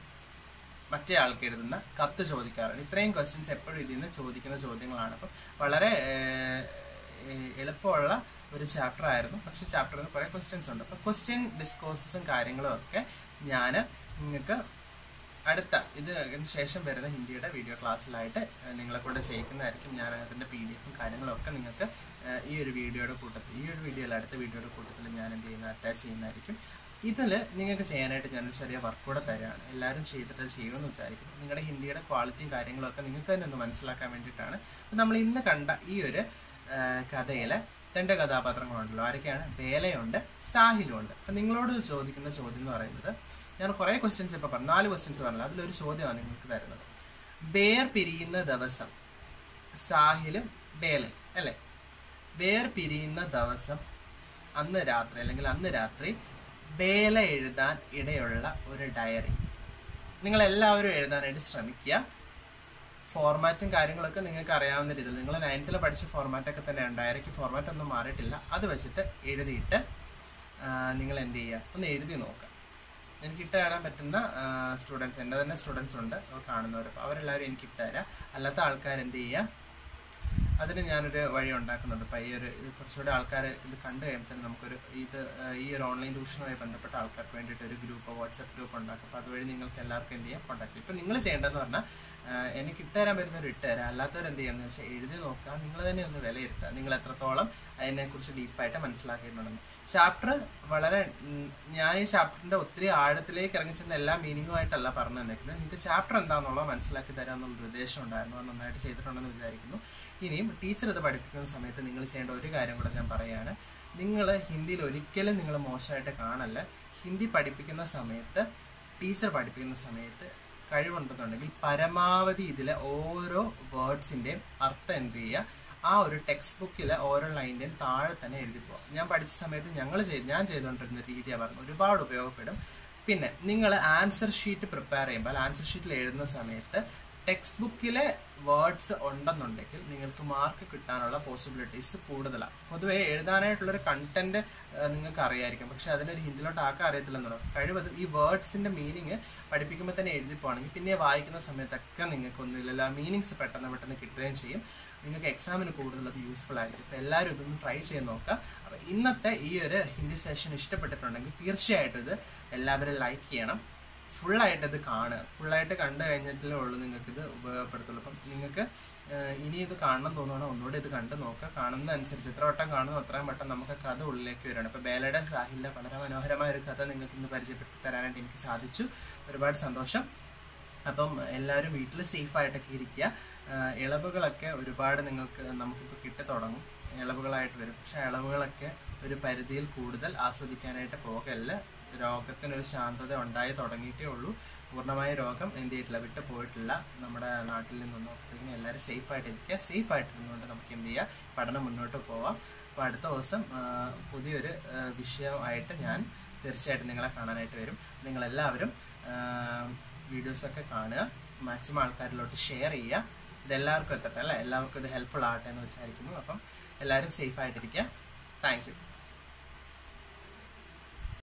മറ്റേ ആൾക്ക് എഴുതുന്ന കത്ത് ചോദിക്കാറുണ്ട് ഇത്രയും ക്വസ്റ്റ്യൻസ് എപ്പോഴും ഇതിൽ നിന്ന് ചോദിക്കുന്ന ചോദ്യങ്ങളാണ് അപ്പം വളരെ ഏഹ്, ഏഹ്, എളുപ്പമുള്ള ഒരു ചാപ്റ്റർ ആയിരുന്നു പക്ഷെ ചാപ്റ്ററിന് കുറെ ക്വസ്റ്റ്യൻസ് ഉണ്ട് അപ്പൊ ക്വസ്റ്റ്യൻ ഡിസ്കോഴ്സസും കാര്യങ്ങളും ഒക്കെ ഞാൻ നിങ്ങൾക്ക് അടുത്ത ഇതിന് ശേഷം വരുന്ന ഹിന്ദിയുടെ വീഡിയോ ക്ലാസ്സിലായിട്ട് ഏഹ്, നിങ്ങളെ കൊണ്ട് ചെയ്യിക്കുന്നതായിരിക്കും ഞാൻ അതിന്റെ പി ഡി എഫും കാര്യങ്ങളും ഒക്കെ നിങ്ങൾക്ക് ഏഹ്, ഈ ഒരു വീഡിയോയുടെ കൂട്ടത്തിൽ ഈ ഒരു വീഡിയോയിൽ അടുത്ത വീഡിയോയുടെ കൂട്ടത്തിൽ ഞാൻ എന്ത് ചെയ്യുന്ന അറ്റാച്ച് ചെയ്യുന്നതായിരിക്കും ഇതിൽ നിങ്ങൾക്ക് ചെയ്യാനായിട്ട് ഞാനൊരു ചെറിയ വർക്ക് കൂടെ തരാണ് എല്ലാവരും ചെയ്തിട്ട് അത് ചെയ്യുമെന്ന് വിചാരിക്കുന്നു നിങ്ങളുടെ ഹിന്ദിയുടെ ക്വാളിറ്റിയും കാര്യങ്ങളും ഒക്കെ നിങ്ങൾക്ക് തന്നെ ഒന്ന് മനസ്സിലാക്കാൻ വേണ്ടിയിട്ടാണ് അപ്പം നമ്മൾ ഇന്ന് കണ്ട ഈ ഒരു ആ, കഥയിലെ രണ്ട് കഥാപാത്രങ്ങളുണ്ടല്ലോ ആരൊക്കെയാണ് ബേലയുണ്ട് സാഹിലുണ്ട് അപ്പം നിങ്ങളോട് ചോദിക്കുന്ന ചോദ്യം എന്ന് പറയുന്നത് ഞാൻ കുറേ ക്വസ്റ്റ്യൻസ് ഇപ്പോൾ പറഞ്ഞു നാല് ക്വസ്റ്റ്യൻസ് പറഞ്ഞല്ലോ അതിലൊരു ചോദ്യമാണ് നിങ്ങൾക്ക് തരുന്നത് ബേർ പിരിയുന്ന ദിവസം സാഹിലും ബേലയും അല്ലേ വേർ പിരിയുന്ന ദിവസം അന്ന് രാത്രി അല്ലെങ്കിൽ അന്ന് രാത്രി ബേല എഴുതാൻ ഇടയുള്ള ഒരു ഡയറി നിങ്ങൾ എല്ലാവരും എഴുതാനായിട്ട് ശ്രമിക്കുക ഫോർമാറ്റും കാര്യങ്ങളൊക്കെ നിങ്ങൾക്ക് അറിയാവുന്ന രീതിയിൽ നിങ്ങൾ നയൻത്തിൽ പഠിച്ച ഫോർമാറ്റ് ഒക്കെ തന്നെയാണ് ഡയറിക്ക് ഫോർമാറ്റ് ഒന്നും മാറിയിട്ടില്ല അത് വെച്ചിട്ട് എഴുതിയിട്ട് ആ, നിങ്ങൾ എന്ത് ചെയ്യുക ഒന്ന് എഴുതി നോക്കുക എനിക്ക് ഇട്ട് തരാൻ പറ്റുന്ന സ്റ്റുഡൻസ് എൻ്റെ തന്നെ സ്റ്റുഡൻസ് ഉണ്ട് അത് കാണുന്നവർ അപ്പോൾ അവരെല്ലാവരും എനിക്ക് ഇട്ട് തരാം അല്ലാത്ത ആൾക്കാർ എന്ത് ചെയ്യുക അതിന് ഞാനൊരു വഴി ഉണ്ടാക്കുന്നുണ്ട് അപ്പം ഈ ഒരു ഇത് കുറച്ചുകൂടെ ആൾക്കാർ ഇത് കണ്ടു കഴിയുമ്പോൾ തന്നെ നമുക്കൊരു ഇത് ആ, ഈ ഒരു ഓൺലൈൻ ട്യൂഷനുമായി ബന്ധപ്പെട്ട ആൾക്കാർക്ക് വേണ്ടിയിട്ട് ഒരു ഗ്രൂപ്പ് വാട്സപ്പ് ഗ്രൂപ്പ് ഉണ്ടാക്കും അപ്പോൾ അതുവഴി നിങ്ങൾക്ക് എല്ലാവർക്കും എന്ത് ചെയ്യാം കോൺടാക്ട് ചെയ്യും ഇപ്പം നിങ്ങൾ ചെയ്യേണ്ടതെന്ന് പറഞ്ഞാൽ ആ, എനിക്ക് ഇട്ടുതരാൻ പറ്റുന്നവർ ഇട്ടുതരാം അല്ലാത്തവർ എന്ത് ചെയ്യുന്നത് വെച്ചാൽ എഴുതി നോക്കുക നിങ്ങൾ തന്നെ ഒന്ന് വിലയിരുത്തുക നിങ്ങൾ എത്രത്തോളം അതിനെക്കുറിച്ച് ഡീപ്പായിട്ട് മനസ്സിലാക്കിയിട്ടുണ്ടെന്ന് ചാപ്റ്റർ വളരെ ഉം, ഞാൻ ഈ ചാപ്റ്ററിന്റെ ഒത്തിരി ആഴത്തിലേക്ക് ഇറങ്ങിച്ചെന്ന എല്ലാ മീനിങ്ങുമായിട്ടല്ല പറഞ്ഞു തന്നേക്കുന്നത് നിങ്ങൾക്ക് ചാപ്റ്റർ എന്താണെന്നുള്ളത് മനസ്സിലാക്കി തരാമെന്നുള്ള ഉദ്ദേശം ഉണ്ടായിരുന്നു അത് നന്നായിട്ട് ചെയ്തിട്ടുണ്ടെന്ന് വിചാരിക്കുന്നു ഇനിയും ടീച്ചർ ഇത് പഠിപ്പിക്കുന്ന സമയത്ത് നിങ്ങൾ ചെയ്യേണ്ട ഒരു കാര്യം കൂടെ ഞാൻ പറയുകയാണ് നിങ്ങൾ ഹിന്ദിയിൽ ഒരിക്കലും നിങ്ങൾ മോശമായിട്ട് കാണല്ല ഹിന്ദി പഠിപ്പിക്കുന്ന സമയത്ത് ടീച്ചർ പഠിപ്പിക്കുന്ന സമയത്ത് കഴിവുണ്ടെന്നുണ്ടെങ്കിൽ പരമാവധി ഇതിലെ ഓരോ വേർഡ്സിന്റെയും അർത്ഥം എന്ത് ചെയ്യുക ആ ഒരു ടെക്സ്റ്റ് ബുക്കിലെ ഓരോ ലൈനിന്റെയും താഴെ തന്നെ എഴുതി പോവാം ഞാൻ പഠിച്ച സമയത്ത് ഞങ്ങൾ ചെയ്ത് ഞാൻ ചെയ്തുകൊണ്ടിരുന്ന രീതിയാണ് പറഞ്ഞത് ഒരുപാട് ഉപയോഗപ്പെടും പിന്നെ നിങ്ങൾ ആൻസർ ഷീറ്റ് പ്രിപ്പയർ ചെയ്യുമ്പോൾ ആൻസർ ഷീറ്റിൽ എഴുതുന്ന സമയത്ത് ടെക്സ്റ്റ് ബുക്കിലെ വേർഡ്സ് ഉണ്ടെന്നുണ്ടെങ്കിൽ നിങ്ങൾക്ക് മാർക്ക് കിട്ടാനുള്ള പോസിബിലിറ്റീസ് കൂടുതലാണ് പൊതുവെ എഴുതാനായിട്ടുള്ളൊരു കണ്ടന്റ് നിങ്ങൾക്ക് അറിയായിരിക്കും പക്ഷെ അതിനൊരു ഹിന്ദിയിലോട്ട് ആക്കാൻ അറിയത്തില്ലെന്നുള്ളൂ കഴിവതും ഈ വേർഡ്സിന്റെ മീനിങ് പഠിപ്പിക്കുമ്പോൾ തന്നെ എഴുതി പോകണമെങ്കിൽ പിന്നെ വായിക്കുന്ന സമയത്തൊക്കെ നിങ്ങൾക്ക് ഒന്നുമില്ലല്ലോ ആ മീനിങ്സ് പെട്ടെന്ന് പെട്ടെന്ന് കിട്ടുകയും ചെയ്യും നിങ്ങൾക്ക് എക്സാമിന് കൂടുതൽ അത് യൂസ്ഫുൾ ആയിരിക്കും അപ്പോൾ എല്ലാവരും ഇതൊന്ന് ട്രൈ ചെയ്ത് നോക്കുക അപ്പോൾ ഇന്നത്തെ ഈ ഒരു ഹിന്ദി സെഷൻ ഇഷ്ടപ്പെട്ടിട്ടുണ്ടെങ്കിൽ തീർച്ചയായിട്ടും ഇത് എല്ലാവരും ലൈക്ക് ചെയ്യണം ഫുള്ളായിട്ട് ഇത് കാണുക ഫുള്ളായിട്ട് കണ്ടു കഴിഞ്ഞിട്ടേ ഉള്ളൂ നിങ്ങൾക്ക് ഇത് ഉപയോഗപ്പെടുത്തുള്ളൂ അപ്പം നിങ്ങൾക്ക് ഏഹ്, ഇനി ഇത് കാണണം തോന്നുകയാണെങ്കിൽ ഒന്നുകൂടി ഇത് കണ്ട് നോക്കുക കാണുന്ന അനുസരിച്ച് എത്ര വട്ടം കാണുന്നു അത്രയും വട്ടം നമുക്ക് കഥ ഉള്ളിലേക്ക് വരികയാണ് ഇപ്പം ബേലയുടെ സാഹിലിന്റെ വളരെ മനോഹരമായ ഒരു കഥ നിങ്ങൾക്ക് ഇന്ന് പരിചയപ്പെടുത്തി തരാനായിട്ട് എനിക്ക് സാധിച്ചു ഒരുപാട് സന്തോഷം അപ്പം എല്ലാവരും വീട്ടിൽ സേഫായിട്ടൊക്കെ ഇരിക്കുക ആഹ് ഇളവുകളൊക്കെ ഒരുപാട് നിങ്ങൾക്ക് നമുക്കിപ്പോൾ കിട്ടി തുടങ്ങും ഇളവുകളായിട്ട് വരും പക്ഷെ ഇളവുകളൊക്കെ ഒരു പരിധിയിൽ കൂടുതൽ ആസ്വദിക്കാനായിട്ട് പോകല്ല രോഗത്തിനൊരു ശാന്തത ഉണ്ടായി തുടങ്ങിയിട്ടേ ഉള്ളൂ പൂർണ്ണമായ രോഗം എന്ത് ചെയ്തിട്ടില്ല വിട്ടു പോയിട്ടില്ല നമ്മുടെ നാട്ടിൽ നിന്നൊന്നും അപ്പോഴത്തേക്കും എല്ലാവരും സേഫായിട്ട് ഇരിക്കുക സേഫായിട്ട് ഇരുന്നുകൊണ്ട് നമുക്ക് എന്ത് ചെയ്യാം പഠനം മുന്നോട്ട് പോവാം അപ്പോൾ അടുത്ത ദിവസം ആഹ് പുതിയൊരു ആഹ് വിഷയമായിട്ട് ഞാൻ തീർച്ചയായിട്ടും നിങ്ങളെ കാണാനായിട്ട് വരും നിങ്ങളെല്ലാവരും വീഡിയോസൊക്കെ കാണുക മാക്സിമം ആൾക്കാരിലോട്ട് ഷെയർ ചെയ്യുക ഇതെല്ലാവർക്കും എത്തട്ടെ അല്ലേ എല്ലാവർക്കും ഇത് ഹെൽപ്ഫുൾ ആവട്ടെ എന്ന് വിചാരിക്കുന്നു അപ്പം എല്ലാവരും സേഫ് ആയിട്ടിരിക്കുക താങ്ക് യു